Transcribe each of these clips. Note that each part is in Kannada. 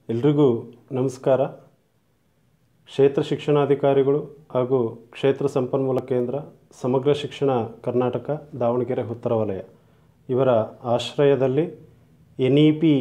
ಎಲ್ರಿಗೂ ನಮಸ್ಕಾರ ಕ್ಷೇತ್ರ ಶಿಕ್ಷಣಾಧಿಕಾರಿಗಳು ಹಾಗೂ ಕ್ಷೇತ್ರ ಸಂಪನ್ಮೂಲ ಕೇಂದ್ರ ಸಮಗ್ರ ಶಿಕ್ಷಣ ಕರ್ನಾಟಕ ದಾವಣಗೆರೆ ಉತ್ತರ ವಲಯ ಇವರ ಆಶ್ರಯದಲ್ಲಿ ಎನ್ ಇ ಪಿ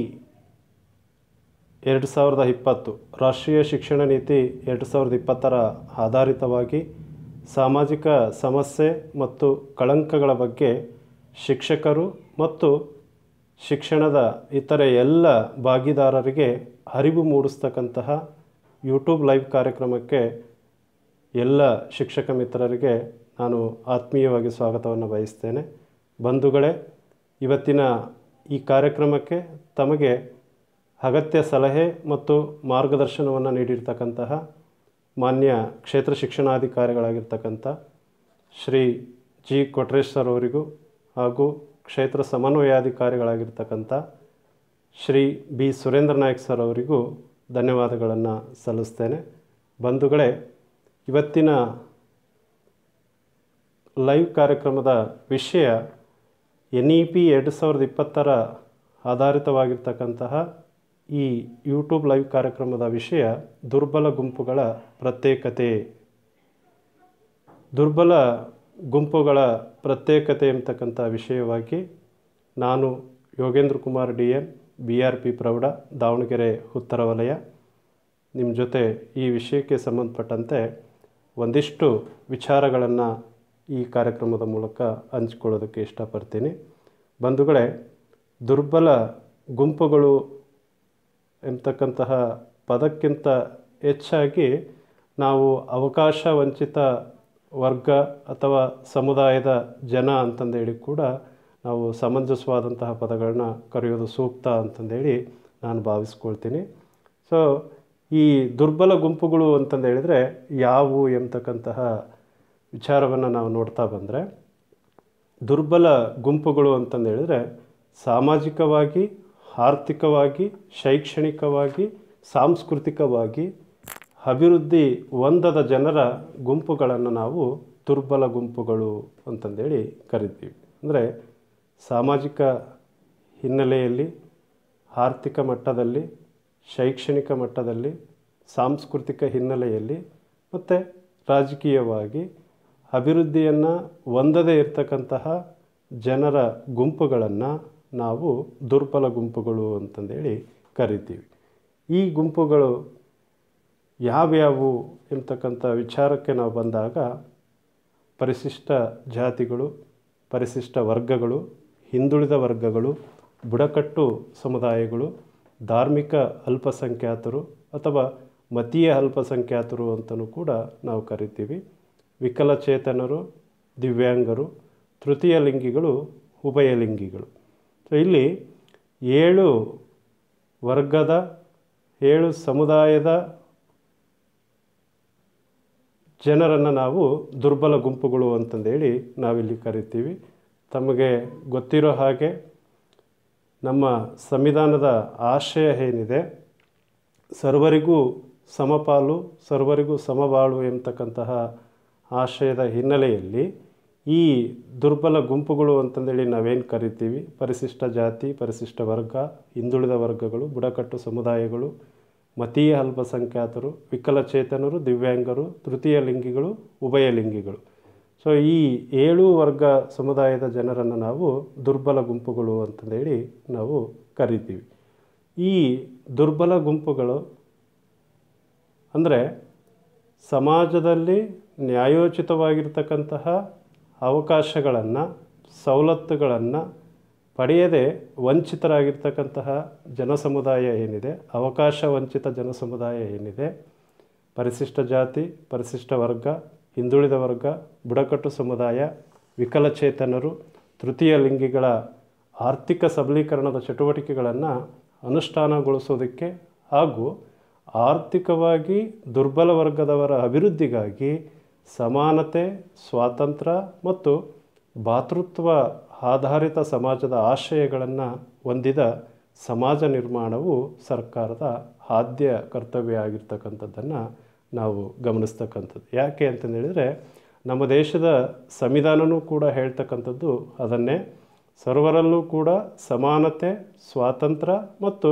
ಎರಡು ಸಾವಿರದ ಇಪ್ಪತ್ತು ರಾಷ್ಟ್ರೀಯ ಶಿಕ್ಷಣ ನೀತಿ ಎರಡು ಸಾವಿರದ ಇಪ್ಪತ್ತರ ಆಧಾರಿತವಾಗಿ ಸಾಮಾಜಿಕ ಸಮಸ್ಯೆ ಮತ್ತು ಕಳಂಕಗಳ ಬಗ್ಗೆ ಶಿಕ್ಷಕರು ಮತ್ತು ಶಿಕ್ಷಣದ ಇತರೆ ಎಲ್ಲ ಭಾಗಿದಾರರಿಗೆ ಅರಿವು ಮೂಡಿಸ್ತಕ್ಕಂತಹ ಯೂಟ್ಯೂಬ್ ಲೈವ್ ಕಾರ್ಯಕ್ರಮಕ್ಕೆ ಎಲ್ಲ ಶಿಕ್ಷಕ ಮಿತ್ರರಿಗೆ ನಾನು ಆತ್ಮೀಯವಾಗಿ ಸ್ವಾಗತವನ್ನು ಬಯಸ್ತೇನೆ ಬಂಧುಗಳೇ ಇವತ್ತಿನ ಈ ಕಾರ್ಯಕ್ರಮಕ್ಕೆ ತಮಗೆ ಅಗತ್ಯ ಸಲಹೆ ಮತ್ತು ಮಾರ್ಗದರ್ಶನವನ್ನು ನೀಡಿರ್ತಕ್ಕಂತಹ ಮಾನ್ಯ ಕ್ಷೇತ್ರ ಶಿಕ್ಷಣಾಧಿಕಾರಿಗಳಾಗಿರ್ತಕ್ಕಂಥ ಶ್ರೀ ಜಿ ಕೊಟ್ರೇಶ್ ಸರ್ ಅವರಿಗೂ ಹಾಗೂ ಕ್ಷೇತ್ರ ಸಮನ್ವಯಾಧಿಕಾರಿಗಳಾಗಿರ್ತಕ್ಕಂಥ ಶ್ರೀ ಬಿ ಸುರೇಂದ್ರ ನಾಯಕ್ ಸರ್ ಅವರಿಗೂ ಧನ್ಯವಾದಗಳನ್ನು ಸಲ್ಲಿಸ್ತೇನೆ ಬಂಧುಗಳೇ ಇವತ್ತಿನ ಲೈವ್ ಕಾರ್ಯಕ್ರಮದ ವಿಷಯ ಎನ್ ಇ ಪಿ ಎರಡು ಸಾವಿರದ ಇಪ್ಪತ್ತರ ಆಧಾರಿತವಾಗಿರ್ತಕ್ಕಂತಹ ಈ ಯೂಟ್ಯೂಬ್ ಲೈವ್ ಕಾರ್ಯಕ್ರಮದ ವಿಷಯ ದುರ್ಬಲ ಗುಂಪುಗಳ ಪ್ರತ್ಯೇಕತೆ ದುರ್ಬಲ ಗುಂಪುಗಳ ಪ್ರತ್ಯೇಕತೆ ಎಂಬತಕ್ಕಂಥ ವಿಷಯವಾಗಿ ನಾನು Yogendra Kumar D N B R P ಪ್ರೌಢ ದಾವಣಗೆರೆ ಉತ್ತರ ವಲಯ ನಿಮ್ಮ ಜೊತೆ ಈ ವಿಷಯಕ್ಕೆ ಸಂಬಂಧಪಟ್ಟಂತೆ ಒಂದಿಷ್ಟು ವಿಚಾರಗಳನ್ನು ಈ ಕಾರ್ಯಕ್ರಮದ ಮೂಲಕ ಹಂಚ್ಕೊಳ್ಳೋದಕ್ಕೆ ಇಷ್ಟಪಡ್ತೀನಿ ಬಂಧುಗಳೇ ದುರ್ಬಲ ಗುಂಪುಗಳು ಎಂಬತಕ್ಕಂತಹ ಪದಕ್ಕಿಂತ ಹೆಚ್ಚಾಗಿ ನಾವು ಅವಕಾಶ ವಂಚಿತ ವರ್ಗ ಅಥವಾ ಸಮುದಾಯದ ಜನ ಅಂತಂದೇಳಿ ಕೂಡ ನಾವು ಸಮಂಜಸವಾದಂತಹ ಪದಗಳನ್ನ ಕರೆಯೋದು ಸೂಕ್ತ ಅಂತಂದೇಳಿ ನಾನು ಭಾವಿಸ್ಕೊಳ್ತೀನಿ ಸೊ ಈ ದುರ್ಬಲ ಗುಂಪುಗಳು ಅಂತಂದು ಹೇಳಿದರೆ ಯಾವುವು ಎಂಬತಕ್ಕಂತಹ ವಿಚಾರವನ್ನು ನಾವು ನೋಡ್ತಾ ಬಂದರೆ ದುರ್ಬಲ ಗುಂಪುಗಳು ಅಂತಂದು ಹೇಳಿದರೆ ಸಾಮಾಜಿಕವಾಗಿ ಆರ್ಥಿಕವಾಗಿ ಶೈಕ್ಷಣಿಕವಾಗಿ ಸಾಂಸ್ಕೃತಿಕವಾಗಿ ಅಭಿವೃದ್ಧಿ ಹೊಂದದ ಜನರ ಗುಂಪುಗಳನ್ನು ನಾವು ದುರ್ಬಲ ಗುಂಪುಗಳು ಅಂತಂದೇಳಿ ಕರಿತೀವಿ ಅಂದರೆ ಸಾಮಾಜಿಕ ಹಿನ್ನೆಲೆಯಲ್ಲಿ ಆರ್ಥಿಕ ಮಟ್ಟದಲ್ಲಿ ಶೈಕ್ಷಣಿಕ ಮಟ್ಟದಲ್ಲಿ ಸಾಂಸ್ಕೃತಿಕ ಹಿನ್ನೆಲೆಯಲ್ಲಿ ಮತ್ತು ರಾಜಕೀಯವಾಗಿ ಅಭಿವೃದ್ಧಿಯನ್ನು ಹೊಂದದೇ ಇರತಕ್ಕಂತಹ ಜನರ ಗುಂಪುಗಳನ್ನು ನಾವು ದುರ್ಬಲ ಗುಂಪುಗಳು ಅಂತಂದೇಳಿ ಕರಿತೀವಿ ಈ ಗುಂಪುಗಳು ಯಾವ್ಯಾವು ಎಂಬತಕ್ಕಂಥ ವಿಚಾರಕ್ಕೆ ನಾವು ಬಂದಾಗ ಪರಿಶಿಷ್ಟ ಜಾತಿಗಳು ಪರಿಶಿಷ್ಟ ವರ್ಗಗಳು ಹಿಂದುಳಿದ ವರ್ಗಗಳು ಬುಡಕಟ್ಟು ಸಮುದಾಯಗಳು ಧಾರ್ಮಿಕ ಅಲ್ಪಸಂಖ್ಯಾತರು ಅಥವಾ ಮತೀಯ ಅಲ್ಪಸಂಖ್ಯಾತರು ಅಂತಲೂ ಕೂಡ ನಾವು ಕರಿತೀವಿ ವಿಕಲಚೇತನರು ದಿವ್ಯಾಂಗರು ತೃತೀಯ ಲಿಂಗಿಗಳು ಉಭಯಲಿಂಗಿಗಳು ಸೊ ಇಲ್ಲಿ ಏಳು ವರ್ಗದ ಏಳು ಸಮುದಾಯದ ಜನರನ್ನು ನಾವು ದುರ್ಬಲ ಗುಂಪುಗಳು ಅಂತಂದೇಳಿ ನಾವಿಲ್ಲಿ ಕರಿತೀವಿ ತಮಗೆ ಗೊತ್ತಿರೋ ಹಾಗೆ ನಮ್ಮ ಸಂವಿಧಾನದ ಆಶಯ ಏನಿದೆ ಸರ್ವರಿಗೂ ಸಮಪಾಲು ಸರ್ವರಿಗೂ ಸಮಬಾಳು ಎಂಬತಕ್ಕಂತಹ ಆಶಯದ ಹಿನ್ನೆಲೆಯಲ್ಲಿ ಈ ದುರ್ಬಲ ಗುಂಪುಗಳು ಅಂತಂದೇಳಿ ನಾವೇನು ಕರಿತೀವಿ ಪರಿಶಿಷ್ಟ ಜಾತಿ ಪರಿಶಿಷ್ಟ ವರ್ಗ ಹಿಂದುಳಿದ ವರ್ಗಗಳು ಬುಡಕಟ್ಟು ಸಮುದಾಯಗಳು ಮತೀಯ ಅಲ್ಪಸಂಖ್ಯಾತರು ವಿಕಲಚೇತನರು ದಿವ್ಯಾಂಗರು ತೃತೀಯ ಲಿಂಗಿಗಳು ಉಭಯಲಿಂಗಿಗಳು ಸೊ ಈ ಏಳು ವರ್ಗ ಸಮುದಾಯದ ಜನರನ್ನು ನಾವು ದುರ್ಬಲ ಗುಂಪುಗಳು ಅಂತಂದೇಳಿ ನಾವು ಕರಿತೀವಿ ಈ ದುರ್ಬಲ ಗುಂಪುಗಳು ಅಂದರೆ ಸಮಾಜದಲ್ಲಿ ನ್ಯಾಯೋಚಿತವಾಗಿರ್ತಕ್ಕಂತಹ ಅವಕಾಶಗಳನ್ನು ಸವಲತ್ತುಗಳನ್ನು ಪಡೆಯದೆ ವಂಚಿತರಾಗಿರ್ತಕ್ಕಂತಹ ಜನಸಮುದಾಯ ಏನಿದೆ ಅವಕಾಶ ವಂಚಿತ ಜನಸಮುದಾಯ ಏನಿದೆ ಪರಿಶಿಷ್ಟ ಜಾತಿ ಪರಿಶಿಷ್ಟ ವರ್ಗ ಹಿಂದುಳಿದ ವರ್ಗ ಬುಡಕಟ್ಟು ಸಮುದಾಯ ವಿಕಲಚೇತನರು ತೃತೀಯ ಲಿಂಗಿಗಳ ಆರ್ಥಿಕ ಸಬಲೀಕರಣದ ಚಟುವಟಿಕೆಗಳನ್ನು ಅನುಷ್ಠಾನಗೊಳಿಸೋದಕ್ಕೆ ಹಾಗೂ ಆರ್ಥಿಕವಾಗಿ ದುರ್ಬಲ ವರ್ಗದವರ ಅಭಿವೃದ್ಧಿಗಾಗಿ ಸಮಾನತೆ ಸ್ವಾತಂತ್ರ್ಯ ಮತ್ತು ಭಾತೃತ್ವ ಆಧಾರಿತ ಸಮಾಜದ ಆಶಯಗಳನ್ನು ಹೊಂದಿದ ಸಮಾಜ ನಿರ್ಮಾಣವು ಸರ್ಕಾರದ ಆದ್ಯ ಕರ್ತವ್ಯ ಆಗಿರ್ತಕ್ಕಂಥದ್ದನ್ನು ನಾವು ಗಮನಿಸ್ತಕ್ಕಂಥದ್ದು ಯಾಕೆ ಅಂತಂದೇಳಿದರೆ ನಮ್ಮ ದೇಶದ ಸಂವಿಧಾನವೂ ಕೂಡ ಹೇಳ್ತಕ್ಕಂಥದ್ದು ಅದನ್ನೇ ಸರ್ವರಲ್ಲೂ ಕೂಡ ಸಮಾನತೆ ಸ್ವಾತಂತ್ರ್ಯ ಮತ್ತು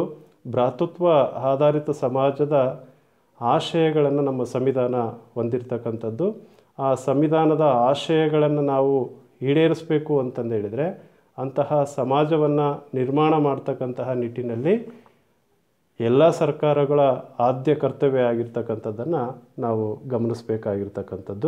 ಭ್ರಾತೃತ್ವ ಆಧಾರಿತ ಸಮಾಜದ ಆಶಯಗಳನ್ನು ನಮ್ಮ ಸಂವಿಧಾನ ಹೊಂದಿರತಕ್ಕಂಥದ್ದು ಆ ಸಂವಿಧಾನದ ಆಶಯಗಳನ್ನು ನಾವು ಈಡೇರಿಸಬೇಕು ಅಂತಂದು ಹೇಳಿದರೆ ಅಂತಹ ಸಮಾಜವನ್ನು ನಿರ್ಮಾಣ ಮಾಡ್ತಕ್ಕಂತಹ ನಿಟ್ಟಿನಲ್ಲಿ ಎಲ್ಲ ಸರ್ಕಾರಗಳ ಆದ್ಯ ಕರ್ತವ್ಯ ಆಗಿರ್ತಕ್ಕಂಥದ್ದನ್ನು ನಾವು ಗಮನಿಸಬೇಕಾಗಿರ್ತಕ್ಕಂಥದ್ದು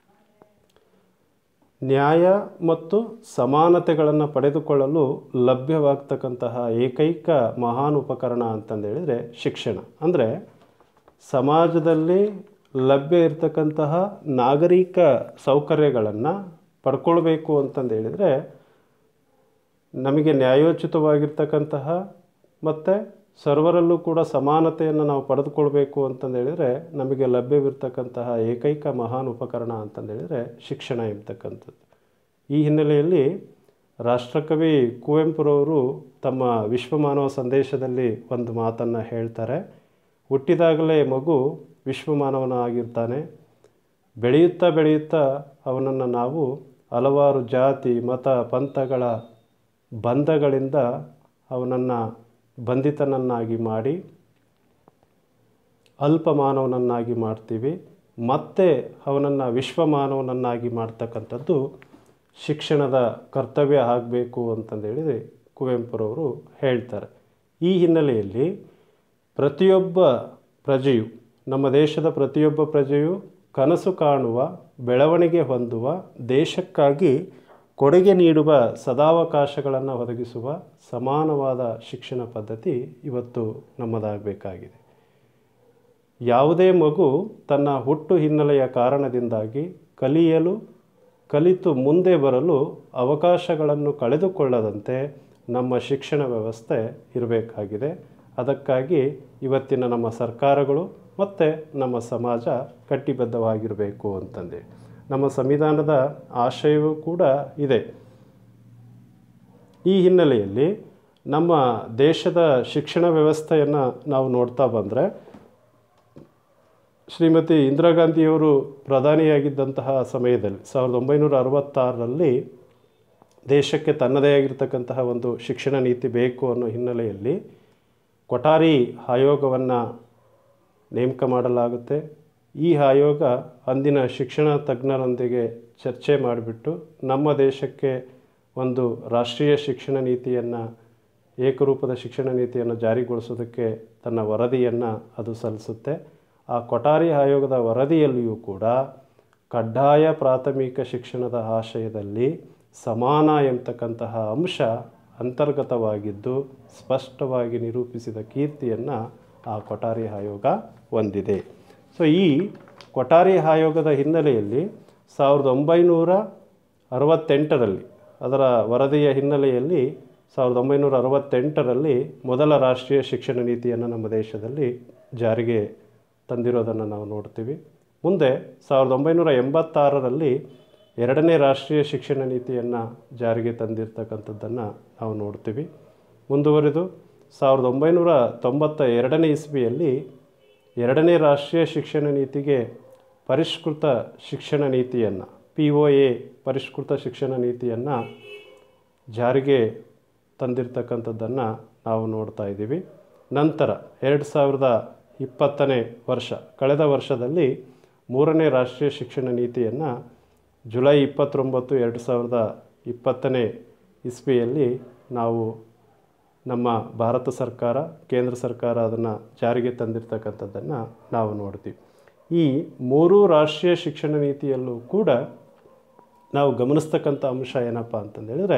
ನ್ಯಾಯ ಮತ್ತು ಸಮಾನತೆಗಳನ್ನು ಪಡೆದುಕೊಳ್ಳಲು ಲಭ್ಯವಾಗ್ತಕ್ಕಂತಹ ಏಕೈಕ ಮಹಾನ್ ಉಪಕರಣ ಅಂತಂದೇಳಿದರೆ ಶಿಕ್ಷಣ ಅಂದರೆ ಸಮಾಜದಲ್ಲಿ ಲಭ್ಯ ಇರತಕ್ಕಂತಹ ನಾಗರಿಕ ಸೌಕರ್ಯಗಳನ್ನು ಪಡ್ಕೊಳ್ಬೇಕು ಅಂತಂದು ಹೇಳಿದರೆ ನಮಗೆ ನ್ಯಾಯೋಚಿತವಾಗಿರ್ತಕ್ಕಂತಹ ಮತ್ತು ಸರ್ವರಲ್ಲೂ ಕೂಡ ಸಮಾನತೆಯನ್ನು ನಾವು ಪಡೆದುಕೊಳ್ಬೇಕು ಅಂತಂದು ಹೇಳಿದರೆ ನಮಗೆ ಲಭ್ಯವಿರ್ತಕ್ಕಂತಹ ಏಕೈಕ ಮಹಾನ್ ಉಪಕರಣ ಅಂತಂದು ಹೇಳಿದರೆ ಶಿಕ್ಷಣ ಎಂಬತಕ್ಕಂಥದ್ದು ಈ ಹಿನ್ನೆಲೆಯಲ್ಲಿ ರಾಷ್ಟ್ರಕವಿ ಕುವೆಂಪುರವರು ತಮ್ಮ ವಿಶ್ವಮಾನವ ಸಂದೇಶದಲ್ಲಿ ಒಂದು ಮಾತನ್ನು ಹೇಳ್ತಾರೆ ಹುಟ್ಟಿದಾಗಲೇ ಮಗು ವಿಶ್ವಮಾನವನಾಗಿರ್ತಾನೆ ಬೆಳೆಯುತ್ತಾ ಬೆಳೆಯುತ್ತಾ ಅವನನ್ನು ನಾವು ಹಲವಾರು ಜಾತಿ ಮತ ಪಂಥಗಳ ಬಂಧಗಳಿಂದ ಅವನನ್ನು ಬಂಧಿತನನ್ನಾಗಿ ಮಾಡಿ ಅಲ್ಪ ಮಾನವನನ್ನಾಗಿ ಮಾಡ್ತೀವಿ ಮತ್ತೆ ಅವನನ್ನು ವಿಶ್ವಮಾನವನನ್ನಾಗಿ ಮಾಡ್ತಕ್ಕಂಥದ್ದು ಶಿಕ್ಷಣದ ಕರ್ತವ್ಯ ಆಗಬೇಕು ಅಂತಂದೇಳಿ ಕುವೆಂಪುರವರು ಹೇಳ್ತಾರೆ ಈ ಹಿನ್ನೆಲೆಯಲ್ಲಿ ಪ್ರತಿಯೊಬ್ಬ ಪ್ರಜೆಯು ನಮ್ಮ ದೇಶದ ಪ್ರತಿಯೊಬ್ಬ ಪ್ರಜೆಯು ಕನಸು ಕಾಣುವ ಬೆಳವಣಿಗೆ ಹೊಂದುವ ದೇಶಕ್ಕಾಗಿ ಕೊಡುಗೆ ನೀಡುವ ಸದಾವಕಾಶಗಳನ್ನು ಒದಗಿಸುವ ಸಮಾನವಾದ ಶಿಕ್ಷಣ ಪದ್ಧತಿ ಇವತ್ತು ನಮ್ಮದಾಗಬೇಕಾಗಿದೆ ಯಾವುದೇ ಮಗು ತನ್ನ ಹುಟ್ಟು ಹಿನ್ನೆಲೆಯ ಕಾರಣದಿಂದಾಗಿ ಕಲಿಯಲು ಕಲಿತು ಮುಂದೆ ಬರಲು ಅವಕಾಶಗಳನ್ನು ಕಳೆದುಕೊಳ್ಳದಂತೆ ನಮ್ಮ ಶಿಕ್ಷಣ ವ್ಯವಸ್ಥೆ ಇರಬೇಕಾಗಿದೆ ಅದಕ್ಕಾಗಿ ಇವತ್ತಿನ ನಮ್ಮ ಸರ್ಕಾರಗಳು ಮತ್ತು ನಮ್ಮ ಸಮಾಜ ಕಟ್ಟಿಬದ್ಧವಾಗಿರಬೇಕು ಅಂತಂದೆ ನಮ್ಮ ಸಂವಿಧಾನದ ಆಶಯವೂ ಕೂಡ ಇದೆ ಈ ಹಿನ್ನೆಲೆಯಲ್ಲಿ ನಮ್ಮ ದೇಶದ ಶಿಕ್ಷಣ ವ್ಯವಸ್ಥೆಯನ್ನು ನಾವು ನೋಡ್ತಾ ಬಂದರೆ ಶ್ರೀಮತಿ ಇಂದಿರಾ ಗಾಂಧಿಯವರು ಪ್ರಧಾನಿಯಾಗಿದ್ದಂತಹ ಸಮಯದಲ್ಲಿ ಸಾವಿರದ ಒಂಬೈನೂರ ಅರವತ್ತಾರರಲ್ಲಿ ದೇಶಕ್ಕೆ ತನ್ನದೇ ಆಗಿರ್ತಕ್ಕಂತಹ ಒಂದು ಶಿಕ್ಷಣ ನೀತಿ ಬೇಕು ಅನ್ನೋ ಹಿನ್ನೆಲೆಯಲ್ಲಿ ಕೊಠಾರಿ ಆಯೋಗವನ್ನು ನೇಮಕ ಮಾಡಲಾಗುತ್ತೆ ಈ ಆಯೋಗ ಅಂದಿನ ಶಿಕ್ಷಣ ತಜ್ಞರೊಂದಿಗೆ ಚರ್ಚೆ ಮಾಡಿಬಿಟ್ಟು ನಮ್ಮ ದೇಶಕ್ಕೆ ಒಂದು ರಾಷ್ಟ್ರೀಯ ಶಿಕ್ಷಣ ನೀತಿಯನ್ನು ಏಕರೂಪದ ಶಿಕ್ಷಣ ನೀತಿಯನ್ನು ಜಾರಿಗೊಳಿಸೋದಕ್ಕೆ ತನ್ನ ವರದಿಯನ್ನು ಅದು ಸಲ್ಲಿಸುತ್ತೆ ಆ ಕೊಠಾರಿ ಆಯೋಗದ ವರದಿಯಲ್ಲಿಯೂ ಕೂಡ ಕಡ್ಡಾಯ ಪ್ರಾಥಮಿಕ ಶಿಕ್ಷಣದ ಆಶಯದಲ್ಲಿ ಸಮಾನ ಎಂಬತಕ್ಕಂತಹ ಅಂಶ ಅಂತರ್ಗತವಾಗಿದ್ದು ಸ್ಪಷ್ಟವಾಗಿ ನಿರೂಪಿಸಿದ ಕೀರ್ತಿಯನ್ನು ಆ ಕೊಠಾರಿ ಆಯೋಗ ಹೊಂದಿದೆ ಸೊ ಈ ಕೊಠಾರಿ ಆಯೋಗದ ಹಿನ್ನೆಲೆಯಲ್ಲಿ ಸಾವಿರದ ಒಂಬೈನೂರ ಅರವತ್ತೆಂಟರಲ್ಲಿ ಅದರ ವರದಿಯ ಹಿನ್ನೆಲೆಯಲ್ಲಿ ಸಾವಿರದ ಒಂಬೈನೂರ ಅರವತ್ತೆಂಟರಲ್ಲಿ ಮೊದಲ ರಾಷ್ಟ್ರೀಯ ಶಿಕ್ಷಣ ನೀತಿಯನ್ನು ನಮ್ಮ ದೇಶದಲ್ಲಿ ಜಾರಿಗೆ ತಂದಿರೋದನ್ನು ನಾವು ನೋಡ್ತೀವಿ ಮುಂದೆ ಸಾವಿರದ ಒಂಬೈನೂರ ಎಂಬತ್ತಾರರಲ್ಲಿ ಎರಡನೇ ರಾಷ್ಟ್ರೀಯ ಶಿಕ್ಷಣ ನೀತಿಯನ್ನು ಜಾರಿಗೆ ತಂದಿರತಕ್ಕಂಥದ್ದನ್ನು ನಾವು ನೋಡ್ತೀವಿ ಮುಂದುವರಿದು ಸಾವಿರದ ಒಂಬೈನೂರ ತೊಂಬತ್ತ ಎರಡನೇ ಇಸ್ವಿಯಲ್ಲಿ ಎರಡನೇ ರಾಷ್ಟ್ರೀಯ ಶಿಕ್ಷಣ ನೀತಿಗೆ ಪರಿಷ್ಕೃತ ಶಿಕ್ಷಣ ನೀತಿಯನ್ನು ಪಿ ಒ ಎ ಪರಿಷ್ಕೃತ ಶಿಕ್ಷಣ ನೀತಿಯನ್ನು ಜಾರಿಗೆ ತಂದಿರತಕ್ಕಂಥದ್ದನ್ನು ನಾವು ನೋಡ್ತಾ ಇದ್ದೀವಿ ನಂತರ ಎರಡು ಸಾವಿರದ ಇಪ್ಪತ್ತನೇ ವರ್ಷ ಕಳೆದ ವರ್ಷದಲ್ಲಿ ಮೂರನೇ ರಾಷ್ಟ್ರೀಯ ಶಿಕ್ಷಣ ನೀತಿಯನ್ನು ಜುಲೈ ಇಪ್ಪತ್ತೊಂಬತ್ತು ಎರಡು ಸಾವಿರದ ಇಪ್ಪತ್ತನೇ ಇಸ್ವಿಯಲ್ಲಿ ನಾವು ನಮ್ಮ ಭಾರತ ಸರ್ಕಾರ ಕೇಂದ್ರ ಸರ್ಕಾರ ಅದನ್ನು ಜಾರಿಗೆ ತಂದಿರತಕ್ಕಂಥದ್ದನ್ನು ನಾವು ನೋಡ್ತೀವಿ ಈ ಮೂರೂ ರಾಷ್ಟ್ರೀಯ ಶಿಕ್ಷಣ ನೀತಿಯಲ್ಲೂ ಕೂಡ ನಾವು ಗಮನಿಸ್ತಕ್ಕಂಥ ಅಂಶ ಏನಪ್ಪ ಅಂತಂದೇಳಿದರೆ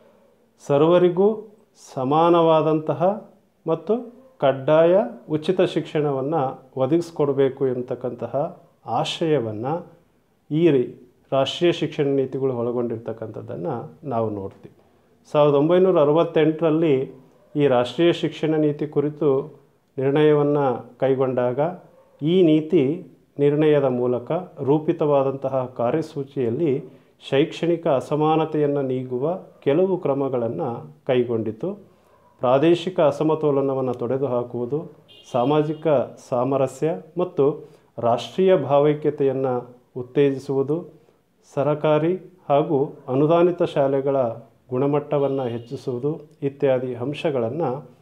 ಸರ್ವರಿಗೂ ಸಮಾನವಾದಂತಹ ಮತ್ತು ಕಡ್ಡಾಯ ಉಚಿತ ಶಿಕ್ಷಣವನ್ನು ಒದಗಿಸ್ಕೊಡ್ಬೇಕು ಎಂಬತಕ್ಕಂತಹ ಆಶಯವನ್ನು ಈ ರೀ- ರಾಷ್ಟ್ರೀಯ ಶಿಕ್ಷಣ ನೀತಿಗಳು ಒಳಗೊಂಡಿರ್ತಕ್ಕಂಥದ್ದನ್ನು ನಾವು ನೋಡ್ತೀವಿ ಸಾವಿರದ ಒಂಬೈನೂರ ಅರವತ್ತೆಂಟರಲ್ಲಿ ಈ ರಾಷ್ಟ್ರೀಯ ಶಿಕ್ಷಣ ನೀತಿ ಕುರಿತು ನಿರ್ಣಯವನ್ನು ಕೈಗೊಂಡಾಗ ಈ ನೀತಿ ನಿರ್ಣಯದ ಮೂಲಕ ರೂಪಿತವಾದಂತಹ ಕಾರ್ಯಸೂಚಿಯಲ್ಲಿ ಶೈಕ್ಷಣಿಕ ಅಸಮಾನತೆಯನ್ನು ನೀಗುವ ಕೆಲವು ಕ್ರಮಗಳನ್ನು ಕೈಗೊಂಡಿತು ಪ್ರಾದೇಶಿಕ ಅಸಮತೋಲನವನ್ನು ತೊಡೆದುಹಾಕುವುದು ಸಾಮಾಜಿಕ ಸಾಮರಸ್ಯ ಮತ್ತು ರಾಷ್ಟ್ರೀಯ ಭಾವೈಕ್ಯತೆಯನ್ನು ಉತ್ತೇಜಿಸುವುದು ಸರಕಾರಿ ಹಾಗೂ ಅನುದಾನಿತ ಶಾಲೆಗಳ ಗುಣಮಟ್ಟವನ್ನು ಹೆಚ್ಚಿಸುವುದು ಇತ್ಯಾದಿ ಅಂಶಗಳನ್ನು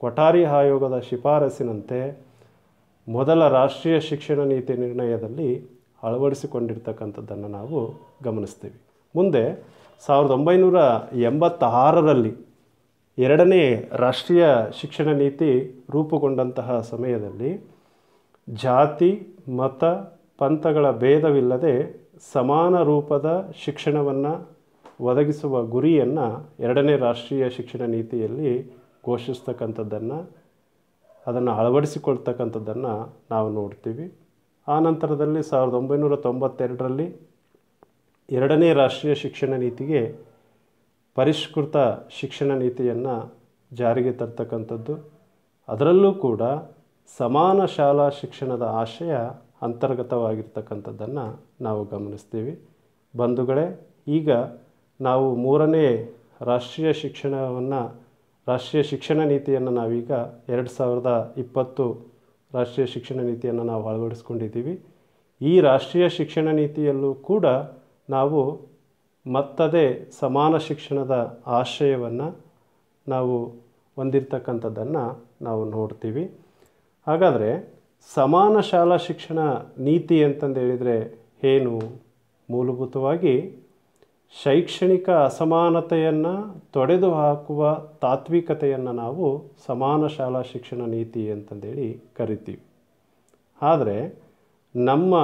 ಕೊಠಾರಿ ಆಯೋಗದ ಶಿಫಾರಸಿನಂತೆ ಮೊದಲ ರಾಷ್ಟ್ರೀಯ ಶಿಕ್ಷಣ ನೀತಿ ನಿರ್ಣಯದಲ್ಲಿ ಅಳವಡಿಸಿಕೊಂಡಿರ್ತಕ್ಕಂಥದ್ದನ್ನು ನಾವು ಗಮನಿಸ್ತೀವಿ ಮುಂದೆ ಸಾವಿರದ ಒಂಬೈನೂರ ಎಂಬತ್ತಾರರಲ್ಲಿ ಎರಡನೇ ರಾಷ್ಟ್ರೀಯ ಶಿಕ್ಷಣ ನೀತಿ ರೂಪುಗೊಂಡಂತಹ ಸಮಯದಲ್ಲಿ ಜಾತಿ ಮತ ಪಂಥಗಳ ಭೇದವಿಲ್ಲದೆ ಸಮಾನ ರೂಪದ ಶಿಕ್ಷಣವನ್ನು ಒದಗಿಸುವ ಗುರಿಯನ್ನು ಎರಡನೇ ರಾಷ್ಟ್ರೀಯ ಶಿಕ್ಷಣ ನೀತಿಯಲ್ಲಿ ಘೋಷಿಸ್ತಕ್ಕಂಥದ್ದನ್ನು ಅದನ್ನು ಅಳವಡಿಸಿಕೊಳ್ತಕ್ಕಂಥದ್ದನ್ನು ನಾವು ನೋಡ್ತೀವಿ ಆ ನಂತರದಲ್ಲಿ ಸಾವಿರದ ಒಂಬೈನೂರ ತೊಂಬತ್ತೆರಡರಲ್ಲಿ ಎರಡನೇ ರಾಷ್ಟ್ರೀಯ ಶಿಕ್ಷಣ ನೀತಿಗೆ ಪರಿಷ್ಕೃತ ಶಿಕ್ಷಣ ನೀತಿಯನ್ನು ಜಾರಿಗೆ ತರ್ತಕ್ಕಂಥದ್ದು ಅದರಲ್ಲೂ ಕೂಡ ಸಮಾನ ಶಾಲಾ ಶಿಕ್ಷಣದ ಆಶಯ ಅಂತರ್ಗತವಾಗಿರ್ತಕ್ಕಂಥದ್ದನ್ನು ನಾವು ಗಮನಿಸ್ತೀವಿ ಬಂಧುಗಳೇ ಈಗ ನಾವು ಮೂರನೇ ರಾಷ್ಟ್ರೀಯ ಶಿಕ್ಷಣವನ್ನು ರಾಷ್ಟ್ರೀಯ ಶಿಕ್ಷಣ ನೀತಿಯನ್ನು ನಾವೀಗ ಎರಡು ಸಾವಿರದ ಇಪ್ಪತ್ತು ರಾಷ್ಟ್ರೀಯ ಶಿಕ್ಷಣ ನೀತಿಯನ್ನು ನಾವು ಅಳವಡಿಸ್ಕೊಂಡಿದ್ದೀವಿ ಈ ರಾಷ್ಟ್ರೀಯ ಶಿಕ್ಷಣ ನೀತಿಯಲ್ಲೂ ಕೂಡ ನಾವು ಮತ್ತದೇ ಸಮಾನ ಶಿಕ್ಷಣದ ಆಶಯವನ್ನು ನಾವು ಹೊಂದಿರತಕ್ಕಂಥದ್ದನ್ನು ನಾವು ನೋಡ್ತೀವಿ ಹಾಗಾದರೆ ಸಮಾನ ಶಾಲಾ ಶಿಕ್ಷಣ ನೀತಿ ಅಂತಂದು ಹೇಳಿದರೆ ಏನು ಮೂಲಭೂತವಾಗಿ ಶೈಕ್ಷಣಿಕ ಅಸಮಾನತೆಯನ್ನು ತೊಡೆದು ಹಾಕುವ ತಾತ್ವಿಕತೆಯನ್ನು ನಾವು ಸಮಾನ ಶಾಲಾ ಶಿಕ್ಷಣ ನೀತಿ ಅಂತಂದೇಳಿ ಕರಿತೀವಿ ಆದರೆ ನಮ್ಮ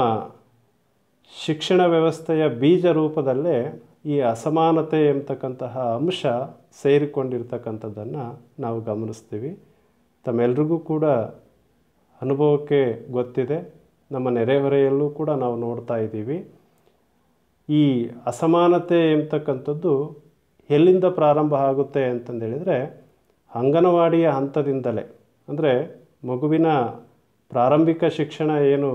ಶಿಕ್ಷಣ ವ್ಯವಸ್ಥೆಯ ಬೀಜ ರೂಪದಲ್ಲೇ ಈ ಅಸಮಾನತೆ ಎಂಬತಕ್ಕಂತಹ ಅಂಶ ಸೇರಿಕೊಂಡಿರ್ತಕ್ಕಂಥದ್ದನ್ನು ನಾವು ಗಮನಿಸ್ತೀವಿ ತಮ್ಮೆಲ್ರಿಗೂ ಕೂಡ ಅನುಭವಕ್ಕೆ ಗೊತ್ತಿದೆ ನಮ್ಮ ನೆರೆಹೊರೆಯಲ್ಲೂ ಕೂಡ ನಾವು ನೋಡ್ತಾ ಇದ್ದೀವಿ ಈ ಅಸಮಾನತೆ ಎಂಬತಕ್ಕಂಥದ್ದು ಎಲ್ಲಿಂದ ಪ್ರಾರಂಭ ಆಗುತ್ತೆ ಅಂತಂದೇಳಿದರೆ ಅಂಗನವಾಡಿಯ ಹಂತದಿಂದಲೇ ಅಂದರೆ ಮಗುವಿನ ಪ್ರಾರಂಭಿಕ ಶಿಕ್ಷಣ ಏನು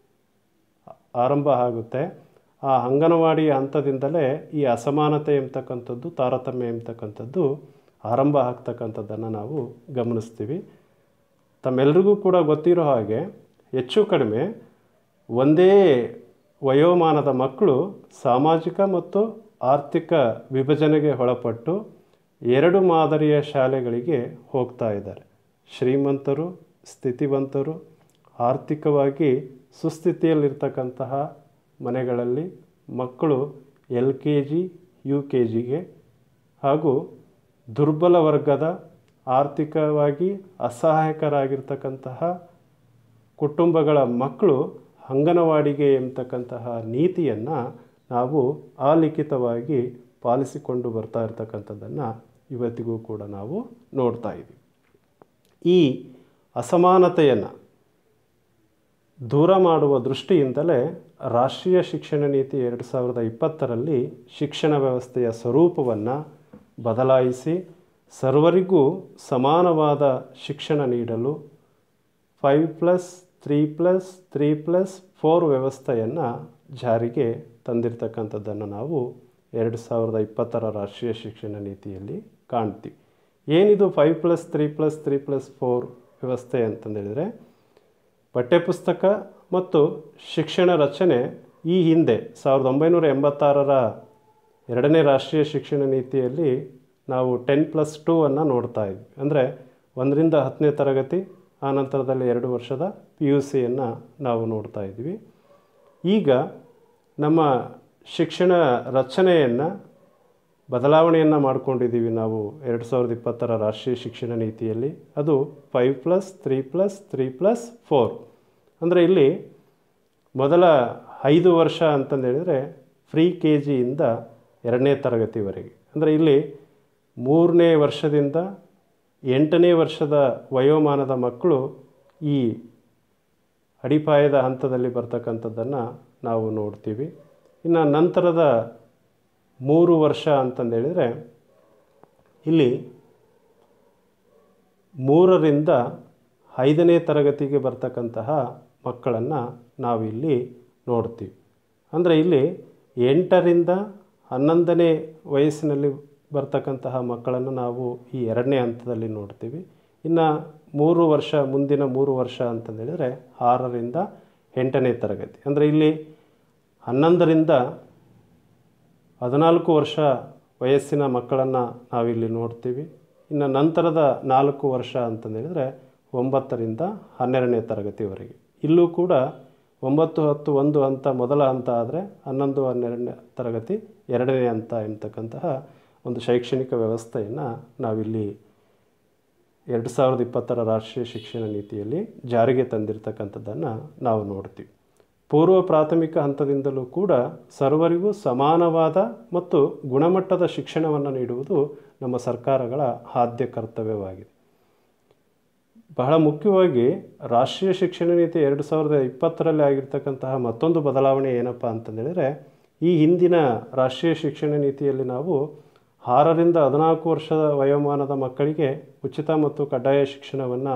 ಆರಂಭ ಆಗುತ್ತೆ ಆ ಅಂಗನವಾಡಿ ಹಂತದಿಂದಲೇ ಈ ಅಸಮಾನತೆ ಎಂಬತಕ್ಕಂಥದ್ದು ತಾರತಮ್ಯ ಎಂಬತಕ್ಕಂಥದ್ದು ಆರಂಭ ಆಗ್ತಕ್ಕಂಥದ್ದನ್ನು ನಾವು ಗಮನಿಸ್ತೀವಿ ತಮ್ಮೆಲ್ರಿಗೂ ಕೂಡ ಗೊತ್ತಿರೋ ಹಾಗೆ ಹೆಚ್ಚು ಕಡಿಮೆ ಒಂದೇ ವಯೋಮಾನದ ಮಕ್ಕಳು ಸಾಮಾಜಿಕ ಮತ್ತು ಆರ್ಥಿಕ ವಿಭಜನೆಗೆ ಒಳಪಟ್ಟು ಎರಡು ಮಾದರಿಯ ಶಾಲೆಗಳಿಗೆ ಹೋಗ್ತಾ ಇದ್ದಾರೆ ಶ್ರೀಮಂತರು ಸ್ಥಿತಿವಂತರು ಆರ್ಥಿಕವಾಗಿ ಸುಸ್ಥಿತಿಯಲ್ಲಿರ್ತಕ್ಕಂತಹ ಮನೆಗಳಲ್ಲಿ ಮಕ್ಕಳು L K G U K ಜಿಗೆ ಹಾಗೂ ದುರ್ಬಲ ವರ್ಗದ ಆರ್ಥಿಕವಾಗಿ ಅಸಹಾಯಕರಾಗಿರ್ತಕ್ಕಂತಹ ಕುಟುಂಬಗಳ ಮಕ್ಕಳು ಅಂಗನವಾಡಿಗೆ ಎಂಬತಕ್ಕಂತಹ ನೀತಿಯನ್ನು ನಾವು ಅಲಿಖಿತವಾಗಿ ಪಾಲಿಸಿಕೊಂಡು ಬರ್ತಾ ಇರ್ತಕ್ಕಂಥದ್ದನ್ನು ಇವತ್ತಿಗೂ ಕೂಡ ನಾವು ನೋಡ್ತಾ ಇದ್ದೀವಿ ಈ ಅಸಮಾನತೆಯನ್ನು ದೂರ ಮಾಡುವ ದೃಷ್ಟಿಯಿಂದಲೇ ರಾಷ್ಟ್ರೀಯ ಶಿಕ್ಷಣ ನೀತಿ ಎರಡು ಸಾವಿರದ ಇಪ್ಪತ್ತರಲ್ಲಿ ಶಿಕ್ಷಣ ವ್ಯವಸ್ಥೆಯ ಸ್ವರೂಪವನ್ನು ಬದಲಾಯಿಸಿ ಸರ್ವರಿಗೂ ಸಮಾನವಾದ ಶಿಕ್ಷಣ ನೀಡಲು five plus three plus three plus four ವ್ಯವಸ್ಥೆಯನ್ನು ಜಾರಿಗೆ ತಂದಿರತಕ್ಕಂಥದ್ದನ್ನು ನಾವು ಎರಡು ಸಾವಿರದ ಇಪ್ಪತ್ತರ ರಾಷ್ಟ್ರೀಯ ಶಿಕ್ಷಣ ನೀತಿಯಲ್ಲಿ ಕಾಣ್ತೀವಿ ಏನಿದು five plus three plus three plus four ವ್ಯವಸ್ಥೆ ಅಂತಂದೇಳಿದರೆ ಪಠ್ಯಪುಸ್ತಕ ಮತ್ತು ಶಿಕ್ಷಣ ರಚನೆ ಈ ಹಿಂದೆ ಸಾವಿರದ ಒಂಬೈನೂರ ಎಂಬತ್ತಾರರ ಎರಡನೇ ರಾಷ್ಟ್ರೀಯ ಶಿಕ್ಷಣ ನೀತಿಯಲ್ಲಿ ನಾವು ಟೆನ್ ಪ್ಲಸ್ ಟೂ ಅನ್ನು ನೋಡ್ತಾ ಇದ್ವಿ ಅಂದರೆ ಒಂದರಿಂದ ಹತ್ತನೇ ತರಗತಿ ಆ ನಂತರದಲ್ಲಿ ಎರಡು ವರ್ಷದ ಪಿ ಯು ಸಿಯನ್ನು ನಾವು ನೋಡ್ತಾ ಇದ್ವಿ ಈಗ ನಮ್ಮ ಶಿಕ್ಷಣ ರಚನೆಯನ್ನು ಬದಲಾವಣೆಯನ್ನು ಮಾಡ್ಕೊಂಡಿದ್ದೀವಿ ನಾವು ಎರಡು ಸಾವಿರದ ಇಪ್ಪತ್ತರ ರಾಷ್ಟ್ರೀಯ ಶಿಕ್ಷಣ ನೀತಿಯಲ್ಲಿ ಅದು five plus three plus three plus four ಅಂದರೆ ಇಲ್ಲಿ ಮೊದಲ ಐದು ವರ್ಷ ಅಂತಂದೇಳಿದರೆ ಫ್ರೀ ಕೆ ಜಿಯಿಂದ ಎರಡನೇ ತರಗತಿವರೆಗೆ ಅಂದರೆ ಇಲ್ಲಿ ಮೂರನೇ ವರ್ಷದಿಂದ ಎಂಟನೇ ವರ್ಷದ ವಯೋಮಾನದ ಮಕ್ಕಳು ಈ ಅಡಿಪಾಯದ ಹಂತದಲ್ಲಿ ಬರ್ತಕ್ಕಂಥದ್ದನ್ನು ನಾವು ನೋಡ್ತೀವಿ ಇನ್ನು ನಂತರದ ಮೂರು ವರ್ಷ ಅಂತಂದೇಳಿದರೆ ಇಲ್ಲಿ ಮೂರರಿಂದ ಐದನೇ ತರಗತಿಗೆ ಬರ್ತಕ್ಕಂತಹ ಮಕ್ಕಳನ್ನು ನಾವಿಲ್ಲಿ ನೋಡ್ತೀವಿ ಅಂದರೆ ಇಲ್ಲಿ ಎಂಟರಿಂದ ಹನ್ನೊಂದನೇ ವಯಸ್ಸಿನಲ್ಲಿ ಬರ್ತಕ್ಕಂತಹ ಮಕ್ಕಳನ್ನು ನಾವು ಈ ಎರಡನೇ ಹಂತದಲ್ಲಿ ನೋಡ್ತೀವಿ ಇನ್ನು ಮೂರು ವರ್ಷ ಮುಂದಿನ ಮೂರು ವರ್ಷ ಅಂತಂದೇಳಿದರೆ ಆರರಿಂದ ಎಂಟನೇ ತರಗತಿ ಅಂದರೆ ಇಲ್ಲಿ ಹನ್ನೊಂದರಿಂದ ಹದಿನಾಲ್ಕು ವರ್ಷ ವಯಸ್ಸಿನ ಮಕ್ಕಳನ್ನು ನಾವಿಲ್ಲಿ ನೋಡ್ತೀವಿ ಇನ್ನು ನಂತರದ ನಾಲ್ಕು ವರ್ಷ ಅಂತಂದೇಳಿದರೆ ಒಂಬತ್ತರಿಂದ ಹನ್ನೆರಡನೇ ತರಗತಿವರೆಗೆ ಇಲ್ಲೂ ಕೂಡ ಒಂಬತ್ತು ಹತ್ತು ಒಂದು ಹಂತ ಮೊದಲ ಹಂತ ಆದರೆ ಹನ್ನೊಂದು ಹನ್ನೆರಡನೇ ತರಗತಿ ಎರಡನೇ ಹಂತ ಎಂಬತಕ್ಕಂತಹ ಒಂದು ಶೈಕ್ಷಣಿಕ ವ್ಯವಸ್ಥೆಯನ್ನು ನಾವಿಲ್ಲಿ ಎರಡು ಸಾವಿರದ ಇಪ್ಪತ್ತರ ರಾಷ್ಟ್ರೀಯ ಶಿಕ್ಷಣ ನೀತಿಯಲ್ಲಿ ಜಾರಿಗೆ ತಂದಿರತಕ್ಕಂಥದ್ದನ್ನು ನಾವು ನೋಡ್ತೀವಿ ಪೂರ್ವ ಪ್ರಾಥಮಿಕ ಹಂತದಿಂದಲೂ ಕೂಡ ಸರ್ವರಿಗೂ ಸಮಾನವಾದ ಮತ್ತು ಗುಣಮಟ್ಟದ ಶಿಕ್ಷಣವನ್ನು ನೀಡುವುದು ನಮ್ಮ ಸರ್ಕಾರಗಳ ಆದ್ಯ ಕರ್ತವ್ಯವಾಗಿದೆ ಬಹಳ ಮುಖ್ಯವಾಗಿ ರಾಷ್ಟ್ರೀಯ ಶಿಕ್ಷಣ ನೀತಿ ಎರಡು ಸಾವಿರದ ಇಪ್ಪತ್ತರಲ್ಲಿ ಆಗಿರ್ತಕ್ಕಂತಹ ಮತ್ತೊಂದು ಬದಲಾವಣೆ ಏನಪ್ಪ ಅಂತಂದೇಳಿದರೆ ಈ ಹಿಂದಿನ ರಾಷ್ಟ್ರೀಯ ಶಿಕ್ಷಣ ನೀತಿಯಲ್ಲಿ ನಾವು ಆರರಿಂದ ಹದಿನಾಲ್ಕು ವರ್ಷದ ವಯೋಮಾನದ ಮಕ್ಕಳಿಗೆ ಉಚಿತ ಮತ್ತು ಕಡ್ಡಾಯ ಶಿಕ್ಷಣವನ್ನು